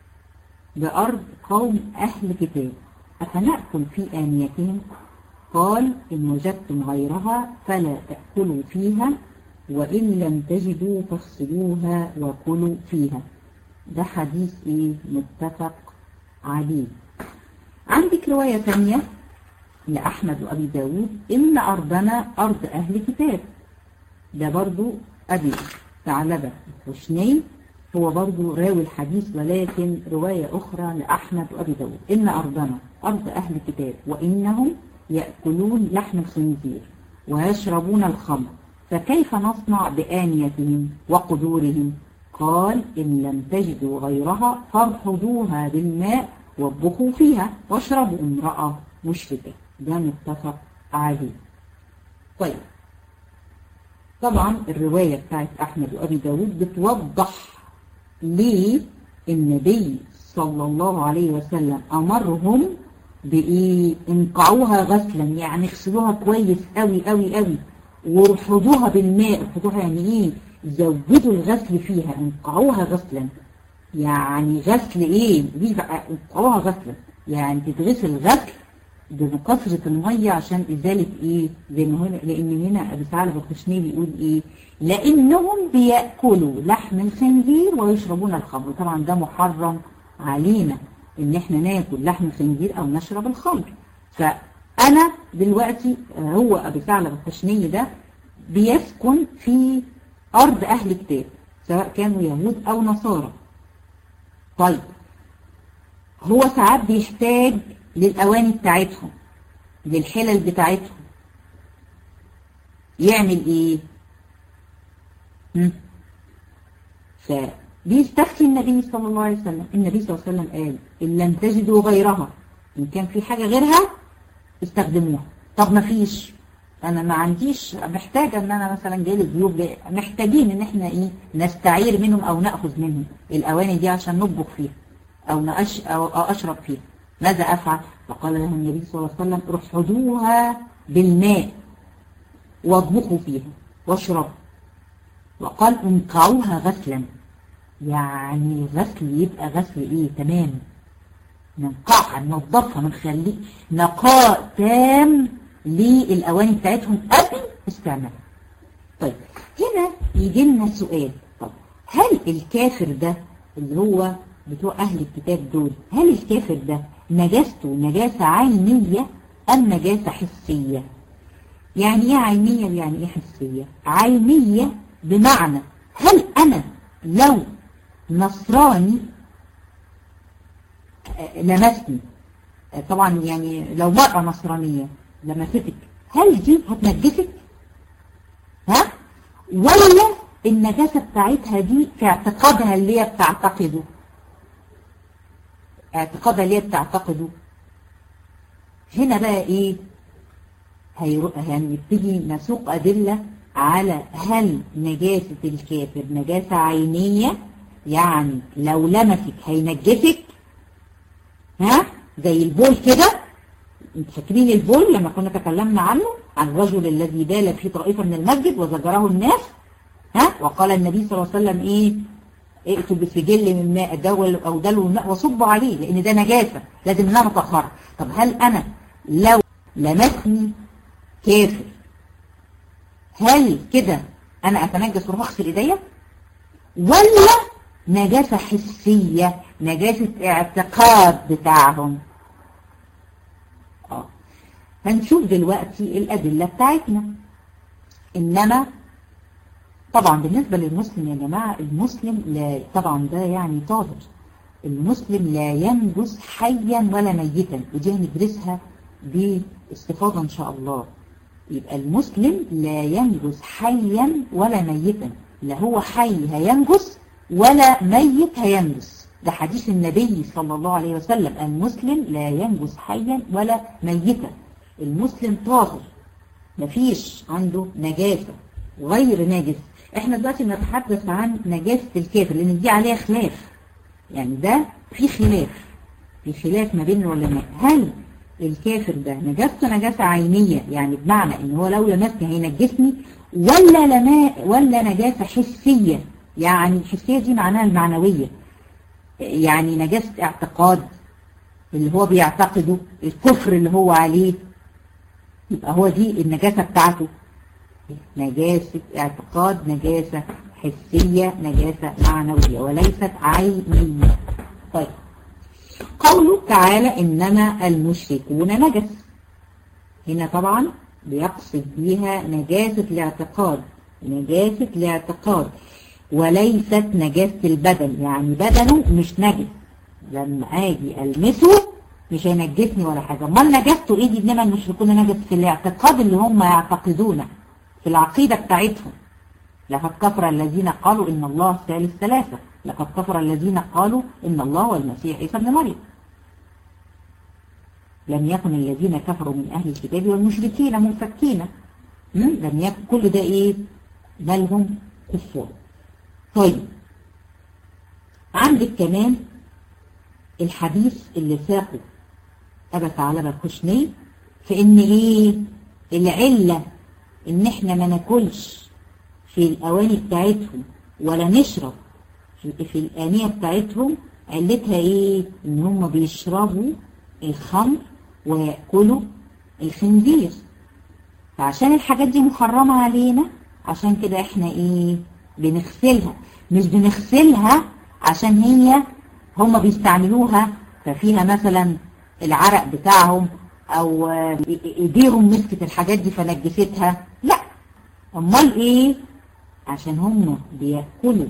بأرض قوم أهل كتاب أفنأكل في آنيتهم قال إن وجدتم غيرها فلا تأكلوا فيها وإن لم تجدوا فاغسلوها وكلوا فيها ده حديث إيه متفق عليه عندك رواية ثانية لأحمد وأبي داود إن أرضنا أرض أهل كتاب ده برضو أبي ثعلبة الخشني هو برضو راوي الحديث ولكن رواية أخرى لأحمد وأبي داود إن أرضنا أرض أهل كتاب وإنهم يأكلون لحم الخنزير ويشربون الخمر فكيف نصنع بآنيتهم وقدورهم قال إن لم تجدوا غيرها فارحضوها بالماء واطبخوا فيها واشربوا امرأة مشركة ده متفق عليه طيب طبعا الرواية بتاعت أحمد وأبي داود بتوضح ليه النبي صلى الله عليه وسلم أمرهم بإيه انقعوها غسلا يعني اغسلوها كويس قوي قوي قوي وارحضوها بالماء ارحضوها يعني ايه زودوا الغسل فيها انقعوها غسلا يعني غسل ايه دي بقى انقعوها غسلا يعني تتغسل غسل بكثرة المية عشان ازالة ايه زي ما هنا لان هنا ابي ثعلب الخشني بيقول ايه لانهم بيأكلوا لحم الخنزير ويشربون الخمر طبعا ده محرم علينا ان احنا ناكل لحم الخنزير او نشرب الخمر فانا دلوقتي هو ابي ثعلب الخشني ده بيسكن في ارض اهل كتاب سواء كانوا يهود او نصارى طيب هو ساعات بيحتاج للأواني بتاعتهم للحلل بتاعتهم يعمل ايه هم؟ فبيستفتي النبي صلى الله عليه وسلم النبي صلى الله عليه وسلم قال إن لم تجدوا غيرها إن كان في حاجة غيرها استخدموها طب ما فيش انا ما عنديش محتاجة ان انا مثلا جاي ضيوف محتاجين ان احنا ايه نستعير منهم او نأخذ منهم الاواني دي عشان نطبخ فيها او نأش او اشرب فيها ماذا افعل فقال له النبي صلى الله عليه وسلم ارحضوها بالماء واطبخوا فيها واشربوا وقال انقعوها غسلا يعني غسل يبقى غسل ايه تمام ننقعها ننظفها نخليه نقاء تام للأواني بتاعتهم قبل استعمالها طيب هنا يجي لنا سؤال طب هل الكافر ده اللي هو بتوع أهل الكتاب دول هل الكافر ده نجاسته نجاسة عينية أم نجاسة حسية يعني ايه عينية ويعني ايه حسية عينية بمعنى هل أنا لو نصراني لمسني طبعا يعني لو مرأة نصرانية لمستك هل دي هتنجسك ها ولا النجاسة بتاعتها دي في اعتقادها اللي هي بتعتقده اعتقادها اللي هي بتعتقده هنا بقى ايه يعني يبتدي نسوق أدلة على هل نجاسة الكافر نجاسة عينية يعني لو لمسك هينجسك ها زي البول كده انتوا فاكرين البول لما كنا تكلمنا عنه عن الرجل الذي بال في طائفة من المسجد وزجره الناس ها وقال النبي صلى الله عليه وسلم ايه ائتوا بسجل من ماء دول او دلو من ماء وصبوا عليه لان ده نجاسة لازم انها مطهرة طب هل انا لو لمسني كافر هل كده انا اتنجس واروح اغسل ايديا ولا نجاسة حسية نجاسة اعتقاد بتاعهم اه هنشوف دلوقتي الادلة بتاعتنا انما طبعا بالنسبة للمسلم يا جماعة المسلم لا طبعا ده يعني طاهر المسلم لا ينجس حيا ولا ميتا ودي هندرسها باستفاضة ان شاء الله يبقى المسلم لا ينجس حيا ولا ميتا لا هو حي هينجس ولا ميت هينجس ده حديث النبي صلى الله عليه وسلم المسلم لا ينجس حيا ولا ميتا المسلم طاهر مفيش عنده نجاسة غير ناجس احنا دلوقتي بنتحدث عن نجاسة الكافر لان دي عليها خلاف يعني ده في خلاف في خلاف ما بين العلماء هل الكافر ده نجاسته نجاسة عينية يعني بمعنى ان هو لو لمسني هينجسني ولا لما ولا نجاسة حسية يعني الحسية دي معناها المعنوية يعني نجاسة اعتقاد اللي هو بيعتقده الكفر اللي هو عليه يبقى هو دي النجاسة بتاعته نجاسة اعتقاد نجاسة حسية نجاسة معنوية وليست عينية طيب قوله تعالى إنما المشركون نجس هنا طبعا بيقصد بيها نجاسة الاعتقاد نجاسة الاعتقاد وليست نجاسة البدن يعني بدنه مش نجس لما اجي المسه مش هينجسني ولا حاجة امال نجاسته ايه دي انما المشركون نجس في الاعتقاد اللي هم يعتقدونه في العقيدة بتاعتهم لقد كفر الذين قالوا ان الله ثالث ثلاثة لقد كفر الذين قالوا ان الله والمسيح عيسى ابن مريم لم يكن الذين كفروا من اهل الكتاب والمشركين منفكين لم يكن كل ده ايه بل هم كفار طيب عندك كمان الحديث اللي ساقه أبا ثعلبة الخشني في ان ايه العلة ان احنا ما ناكلش في الاواني بتاعتهم ولا نشرب في, في الانية بتاعتهم علتها ايه ان هم بيشربوا الخمر ويأكلوا الخنزير فعشان الحاجات دي محرمة علينا عشان كده احنا ايه بنغسلها مش بنغسلها عشان هي هم بيستعملوها ففيها مثلا العرق بتاعهم او ايديهم مسكت الحاجات دي فنجستها لا امال ايه عشان هم بياكلوا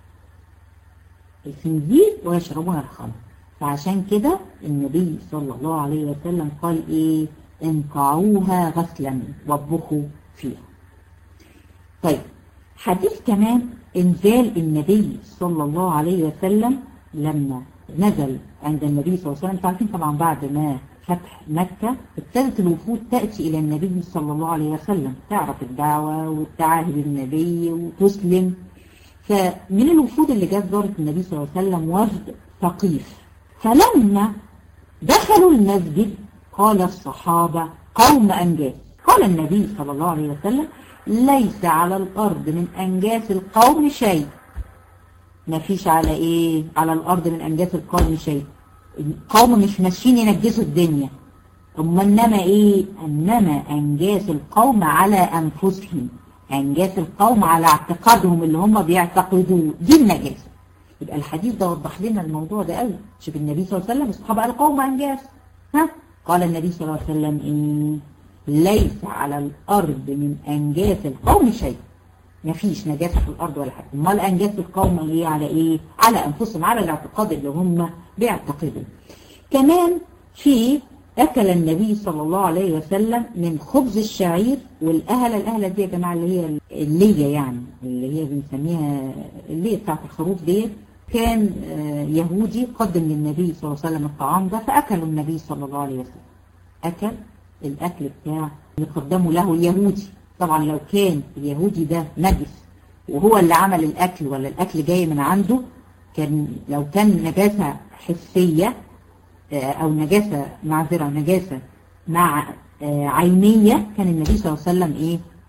الخنزير ويشربون الخمر فعشان كده النبي صلى الله عليه وسلم قال ايه انقعوها غسلا واطبخوا فيها طيب حديث كمان انزال النبي صلى الله عليه وسلم لما نزل عند النبي صلى الله عليه وسلم تعرفين طبعا بعد ما فتح مكة ابتدت الوفود تأتي إلى النبي صلى الله عليه وسلم تعرف الدعوة وتعاهد النبي وتسلم فمن الوفود اللي جت زارت النبي صلى الله عليه وسلم وفد ثقيف فلما دخلوا المسجد قال الصحابة قوم أنجاز قال النبي صلى الله عليه وسلم ليس على الأرض من أنجاس القوم شيء ما فيش على إيه على الأرض من أنجاس القوم شيء القوم مش ماشيين ينجسوا الدنيا ثم إنما إيه إنما أنجاس القوم على أنفسهم أنجاس القوم على اعتقادهم اللي هم بيعتقدوه دي النجاسة يبقى الحديث ده وضح لنا الموضوع ده قوي شوف النبي صلى الله عليه وسلم الصحابة قال قوم أنجاس ها قال النبي صلى الله عليه وسلم إيه ليس على الأرض من أنجاس القوم شيء ما فيش نجاسة في الأرض ولا حاجة امال أنجاس القوم إيه على إيه على أنفسهم على الاعتقاد اللي هم بيعتقدوا كمان في أكل النبي صلى الله عليه وسلم من خبز الشعير والأهلة الأهلة دي يا جماعة اللي هي اللية يعني اللي هي بنسميها اللية بتاعت الخروف ديت كان يهودي قدم للنبي صلى الله عليه وسلم الطعام ده فأكله النبي صلى الله عليه وسلم أكل الأكل بتاع اللي قدمه له اليهودي طبعا لو كان اليهودي ده نجس وهو اللي عمل الأكل ولا الأكل جاي من عنده كان لو كان نجاسة حسية أو نجاسة معذرة نجاسة مع عينية كان النبي صلى الله عليه وسلم إيه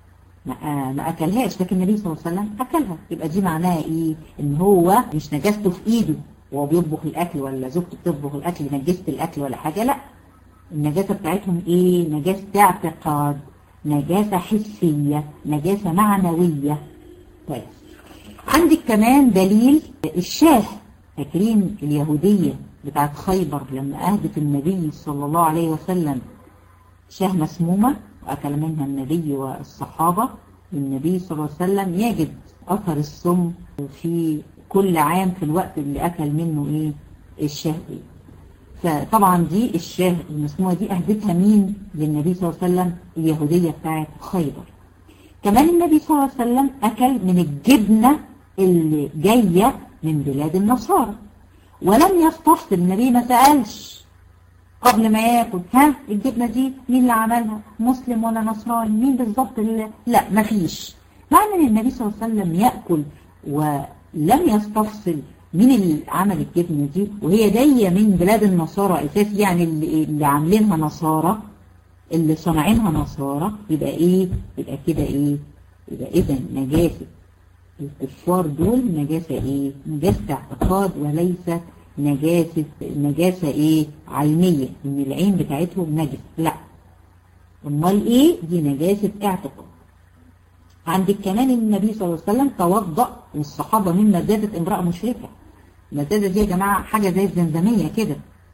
ما, ما اكلهاش لكن النبي صلى الله عليه وسلم اكلها يبقى دي معناها ايه ان هو مش نجاسته في ايده وهو بيطبخ الاكل ولا زوجته بتطبخ الاكل نجست الاكل ولا حاجه لا النجاسه بتاعتهم ايه نجاسه اعتقاد نجاسه حسيه نجاسه معنويه طيب عندك كمان دليل الشاه فاكرين اليهوديه بتاعت خيبر لما اهدت النبي صلى الله عليه وسلم شاه مسمومه واكل منها النبي والصحابه النبي صلى الله عليه وسلم يجد اثر السم في كل عام في الوقت اللي أكل منه إيه الشاه إيه فطبعا دي الشاه المسموعة دي أهدتها مين للنبي صلى الله عليه وسلم اليهودية بتاعت خيبر كمان النبي صلى الله عليه وسلم أكل من الجبنة اللي جاية من بلاد النصارى ولم يستفصل النبي ما سألش قبل ما ياكل ها الجبنة دي مين اللي عملها مسلم ولا نصراني مين بالظبط اللي لا مفيش معنى ان النبي صلى الله عليه وسلم يأكل و لم يستفصل مين اللي عمل الجبنة دي وهي جاية من بلاد النصارى اساس يعني اللي, اللي عاملينها نصارى اللي صانعينها نصارى يبقى ايه يبقى كده ايه يبقى اذا نجاسة الكفار دول نجاسة ايه نجاسة اعتقاد وليس نجاسة نجاسة ايه عينية ان العين بتاعتهم نجس لا امال ايه دي نجاسة اعتقاد عندك كمان النبي صلى الله عليه وسلم توضأ والصحابة من مزادة امرأة مشركة المزادة دي يا جماعة حاجة زي الزمزمية كده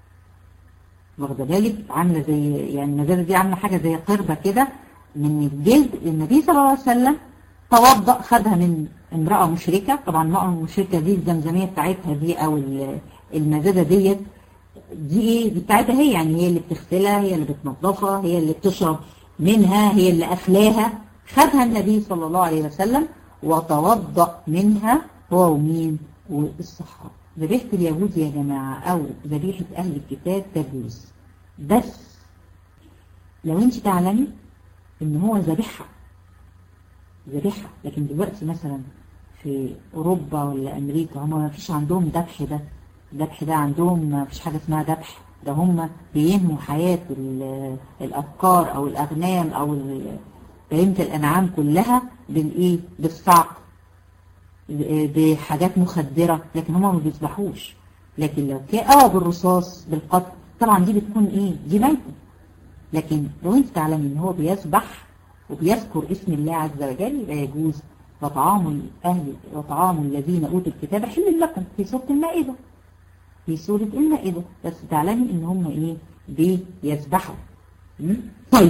واخدة بالك عاملة زي يعني المزادة دي عاملة حاجة زي قربة كده من الجلد النبي صلى الله عليه وسلم توضأ خدها من امرأة مشركة طبعا المرأة المشركة دي الزمزمية بتاعتها دي او المزادة ديت دي ايه دي بتاعتها هي يعني هي اللي بتغسلها هي اللي بتنظفها هي اللي بتشرب منها هي اللي قافلاها خدها النبي صلى الله عليه وسلم وتوضأ منها هو ومين والصحابة ذبيحة اليهود يا جماعة أو ذبيحة أهل الكتاب تجوز بس لو انت تعلمي ان هو ذبيحها ذبيحها لكن دلوقتي مثلا في أوروبا ولا أمريكا هم ما فيش عندهم ذبح ده الذبح ده عندهم ما فيش حاجة اسمها ذبح ده هم بينهوا حياة الأبقار أو الأغنام أو بهيمة الأنعام كلها بالإيه بالصعق بحاجات مخدرة لكن هما ما بيصبحوش لكن لو كان اه بالرصاص بالقتل طبعا دي بتكون ايه دي ميتة لكن لو انت تعلمي ان هو بيسبح وبيذكر اسم الله عز وجل يبقى يجوز وطعام اهل وطعام الذين اوتوا الكتاب حل لكم في سورة المائدة في سورة المائدة بس تعلمي ان هم ايه بيسبحوا طيب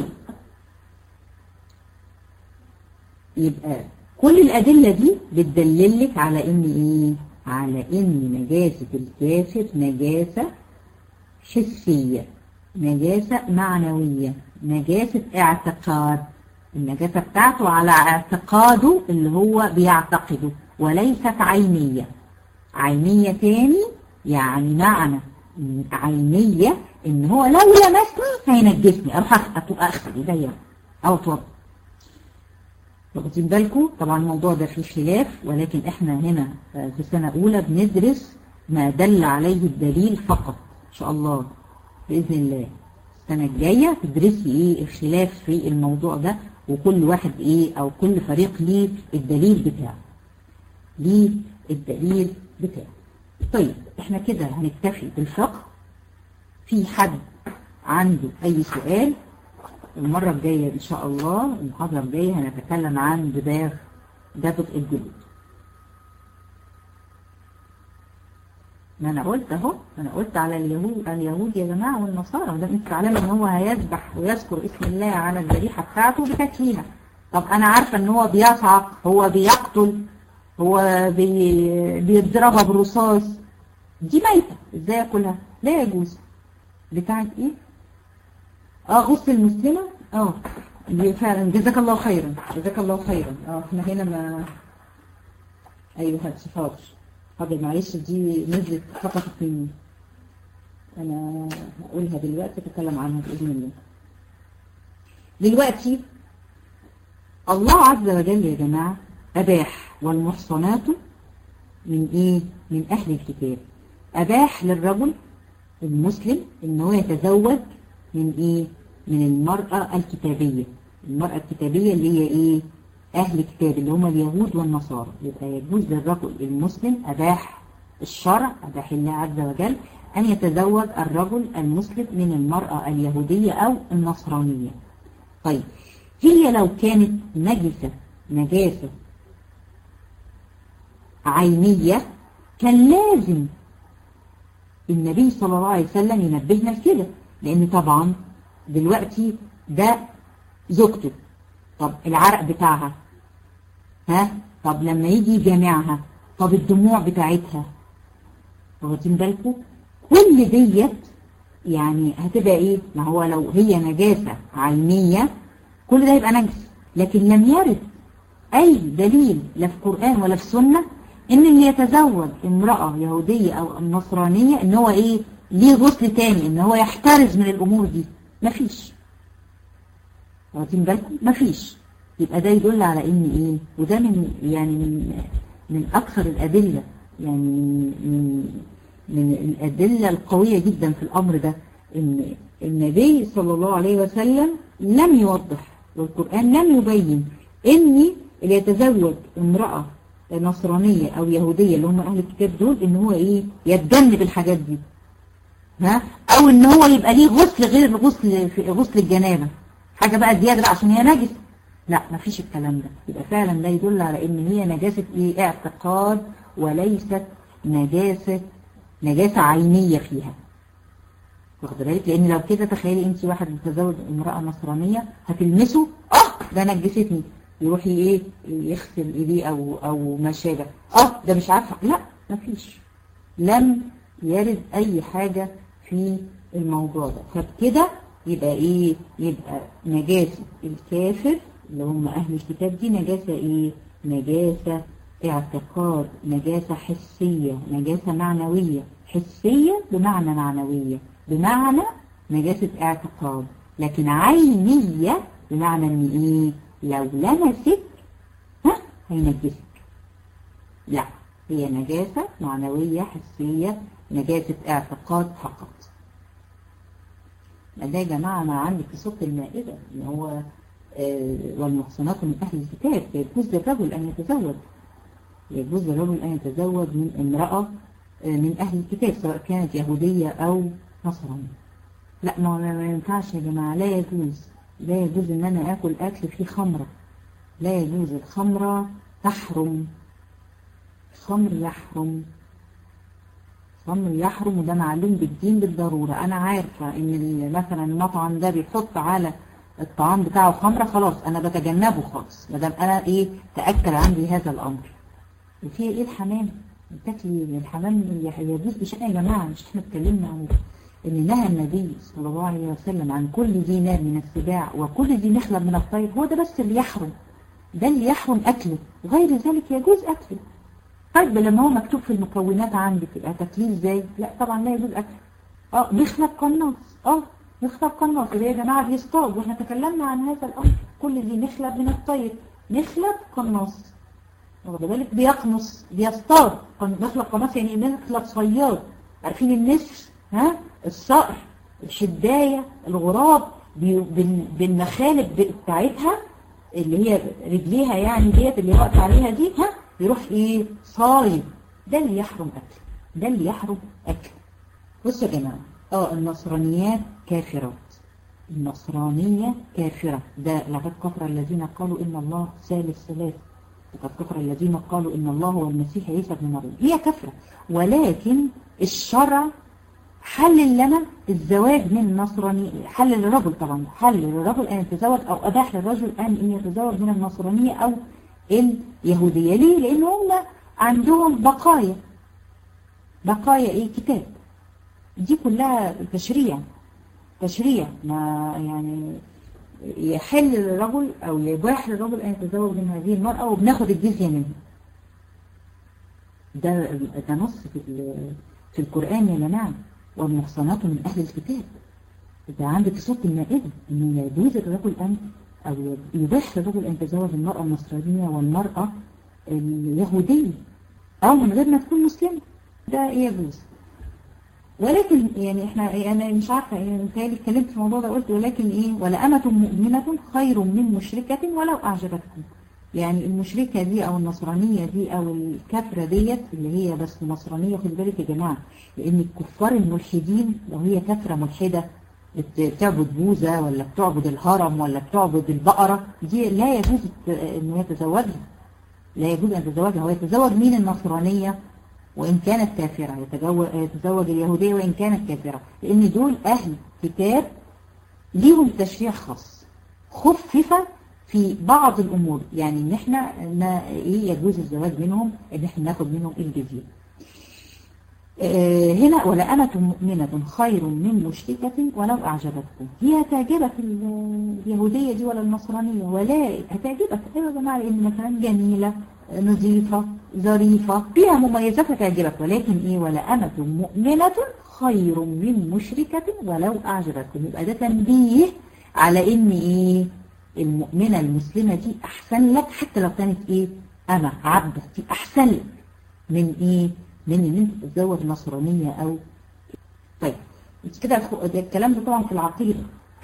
يبقى كل الأدلة دي بتدللك على إن إيه؟ على إن نجاسة الكافر نجاسة حسية نجاسة معنوية نجاسة اعتقاد النجاسة بتاعته على اعتقاده اللي هو بيعتقده وليست عينية عينية تاني يعني معنى عينية إن هو لو لمسني هينجسني أروح أغسل إيديا أو أتوضى واخدين بالكم طبعا الموضوع ده فيه خلاف ولكن احنا هنا في سنة اولى بندرس ما دل عليه الدليل فقط ان شاء الله بإذن الله السنة الجاية تدرسي ايه الخلاف في الموضوع ده وكل واحد ايه او كل فريق ليه الدليل بتاعه ليه الدليل بتاعه طيب احنا كده هنكتفي بالفقه في حد عنده اي سؤال المرة الجاية إن شاء الله المحاضرة الجاية هنتكلم عن دباغ دبغ الجلود ما أنا قلت أهو أنا قلت على اليهود اليهود يا جماعة والنصارى ده أنت تعلم إن هو هيذبح ويذكر اسم الله على الذبيحة بتاعته بتكفيها طب أنا عارفة إن هو بيصعق هو بيقتل هو بي... بيضربها بالرصاص دي ميتة إزاي أكلها؟ لا يجوز بتاعت إيه؟ اه غص المسلمة اه فعلا جزاك الله خيرا جزاك الله خيرا اه احنا هنا ما ايوه هاتش حاضر حاضر معلش دي نزلت سقطت مني انا هقولها دلوقتي اتكلم عنها باذن الله دلوقتي الله عز وجل يا جماعة أباح والمحصنات من إيه؟ من أهل الكتاب أباح للرجل المسلم إنه يتزوج من ايه من المرأة الكتابية المرأة الكتابية اللي هي ايه أهل كتاب اللي هم اليهود والنصارى يبقى يجوز للرجل المسلم أباح الشرع أباح الله عز وجل أن يتزوج الرجل المسلم من المرأة اليهودية أو النصرانية طيب هي لو كانت نجسة نجاسة عينية كان لازم النبي صلى الله عليه وسلم ينبهنا لكده لأن طبعا دلوقتي ده زوجته طب العرق بتاعها ها طب لما يجي يجامعها طب الدموع بتاعتها واخدين بالكم كل ديت يعني هتبقى ايه ما هو لو هي نجاسة عينية كل ده يبقى نجس لكن لم يرد اي دليل لا في القرآن ولا في السنة ان اللي يتزوج امرأة يهودية او نصرانية ان هو ايه ليه غسل تاني ان هو يحترز من الامور دي مفيش واخدين بالكم مفيش يبقى ده يدل على ان ايه وده من يعني من من اكثر الادله يعني من من الادله القويه جدا في الامر ده ان النبي صلى الله عليه وسلم لم يوضح والقران لم يبين ان اللي يتزوج امراه نصرانيه او يهوديه اللي هم اهل الكتاب دول ان هو ايه يتجنب الحاجات دي ها او ان هو يبقى ليه غسل غير غسل في غسل الجنابه حاجه بقى زياده عشان هي نجسه لا مفيش الكلام ده يبقى فعلا ده يدل على ان هي نجاسة ايه اعتقاد وليست نجاسة نجاسة عينية فيها واخد بالك لان لو كده تخيلي انت واحد متزوج امرأة نصرانية هتلمسه اه ده نجستني يروح ايه يغسل ايديه او او ما شابه اه ده مش عارفه لا مفيش لم يرد اي حاجة في الموضوع ده فبكده يبقى ايه يبقى نجاسة الكافر اللي هم أهل الكتاب دي نجاسة إيه؟ نجاسة اعتقاد نجاسة حسية نجاسة معنوية حسية بمعنى معنوية بمعنى نجاسة اعتقاد لكن عينية بمعنى إن إيه؟ لو لمست ها هينجسك لا هي نجاسة معنوية حسية نجاسة اعتقاد فقط ده يا جماعة ما عندك في سورة المائدة إن هو والمحصنات من أهل الكتاب يجوز للرجل أن يتزوج يجوز للرجل أن يتزوج من امرأة من أهل الكتاب سواء كانت يهودية أو نصرانية لا ما ما ينفعش يا جماعة لا يجوز لا يجوز إن أنا آكل أكل فيه خمرة لا يجوز الخمرة تحرم الخمر يحرم الخمر يحرم وده معلوم بالدين بالضرورة أنا عارفة إن مثلا المطعم ده بيحط على الطعام بتاعه خمرة خلاص انا بتجنبه خالص ما دام انا ايه تأكد عندي هذا الامر وفي ايه الحمام تاكلي الحمام يجوز بشيء يا جماعة مش احنا اتكلمنا عن ان نهى النبي صلى الله عليه وسلم عن كل ذي نار من السباع وكل ذي نخلة من الطير هو ده بس اللي يحرم ده اللي يحرم اكله غير ذلك يجوز اكله طيب لما هو مكتوب في المكونات عندك يبقى تاكليه ازاي لا طبعا لا يجوز اكله اه نخلة قناص اه نخلة قناص اللي يا جماعة بيصطاد واحنا تكلمنا عن هذا الأمر كل دي نخلة من الطير نخلة قناص واخد بالك بيقنص بيصطاد نخلة قناص يعني نخلة صياد عارفين النسر ها الصقر الشداية الغراب بالمخالب بتاعتها اللي هي رجليها يعني ديت اللي وقت عليها دي ها يروح ايه صايد ده اللي يحرم اكل ده اللي يحرم اكل بصوا يا جماعه اه النصرانيات كافرات النصرانية كافرة ده لقد كفر الذين قالوا إن الله ثالث ثلاث لقد كفر الذين قالوا إن الله هو المسيح عيسى بن مريم هي كافرة ولكن الشرع حلل لنا الزواج من النصرانية حلل للرجل طبعا حلل للرجل أن يتزوج أو أباح للرجل أن يتزوج من النصرانية أو اليهودية ليه؟ لأن هم عندهم بقايا بقايا إيه كتاب دي كلها تشريع تشريع ما يعني يحل للرجل او يباح للرجل ان يتزوج من هذه المرأة وبناخد الجزية منها ده ده نص في في القرآن يا جماعة والمحصنات من أهل الكتاب ده عندك صوت المائدة إنه يجوز للرجل أن أو يباح للرجل أن يتزوج المرأة النصرانية والمرأة اليهودية أو من غير ما تكون مسلمة ده يجوز ولكن يعني احنا انا مش عارفه يعني متهيألي اتكلمت في الموضوع ده قلت ولكن ايه ولا أمة مؤمنة خير من مشركة ولو أعجبتكم يعني المشركة دي او النصرانية دي او الكافرة ديت اللي هي بس نصرانية خد بالك يا جماعة لان الكفار الملحدين لو هي كافرة ملحدة بتعبد بوذا ولا بتعبد الهرم ولا بتعبد البقرة دي لا يجوز ان هي تزوجها لا يجوز ان تتزوجها هو يتزوج مين النصرانية وإن كانت كافرة يتزوج اليهودية وإن كانت كافرة لأن دول أهل كتاب ليهم تشريع خاص خفف في بعض الأمور يعني إن إحنا ما إيه يجوز الزواج منهم إن إحنا ناخد منهم الجزية آه هنا ولا أمة مؤمنة خير من مشركة ولو أعجبتكم هي هتعجبك اليهودية دي ولا النصرانية ولا هتعجبك أيوة يا جماعة لأن مثلا جميلة نظيفة ظريفة فيها مميزات هتعجبك ولكن إيه ولا أمة مؤمنة خير من مشركة ولو أعجبتكم يبقى ده تنبيه على إن إيه المؤمنة المسلمة دي أحسن لك حتى لو كانت إيه أنا عبدة دي أحسن لك من إيه من إن أنت تتزوج نصرانية أو طيب كده الكلام ده طبعا في العقيدة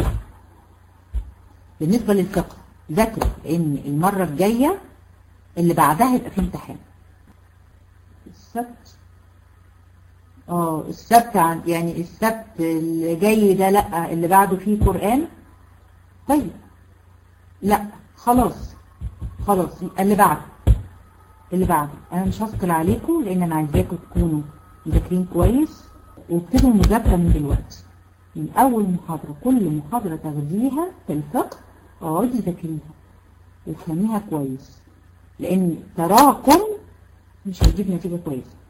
بالنسبة للفقه ذكر إن المرة الجاية اللي بعدها يبقى في امتحان السبت اه السبت عن يعني السبت اللي جاي ده لا اللي بعده فيه قرآن طيب لا خلاص خلاص اللي بعده اللي بعده انا مش هثقل عليكم لان انا عايزاكم تكونوا مذاكرين كويس وابتدوا المذاكره من دلوقتي من اول محاضره كل محاضره تاخديها في الفقه اقعدي ذاكريها وافهميها كويس لان تراكم مش هيجيب نتيجه كويسه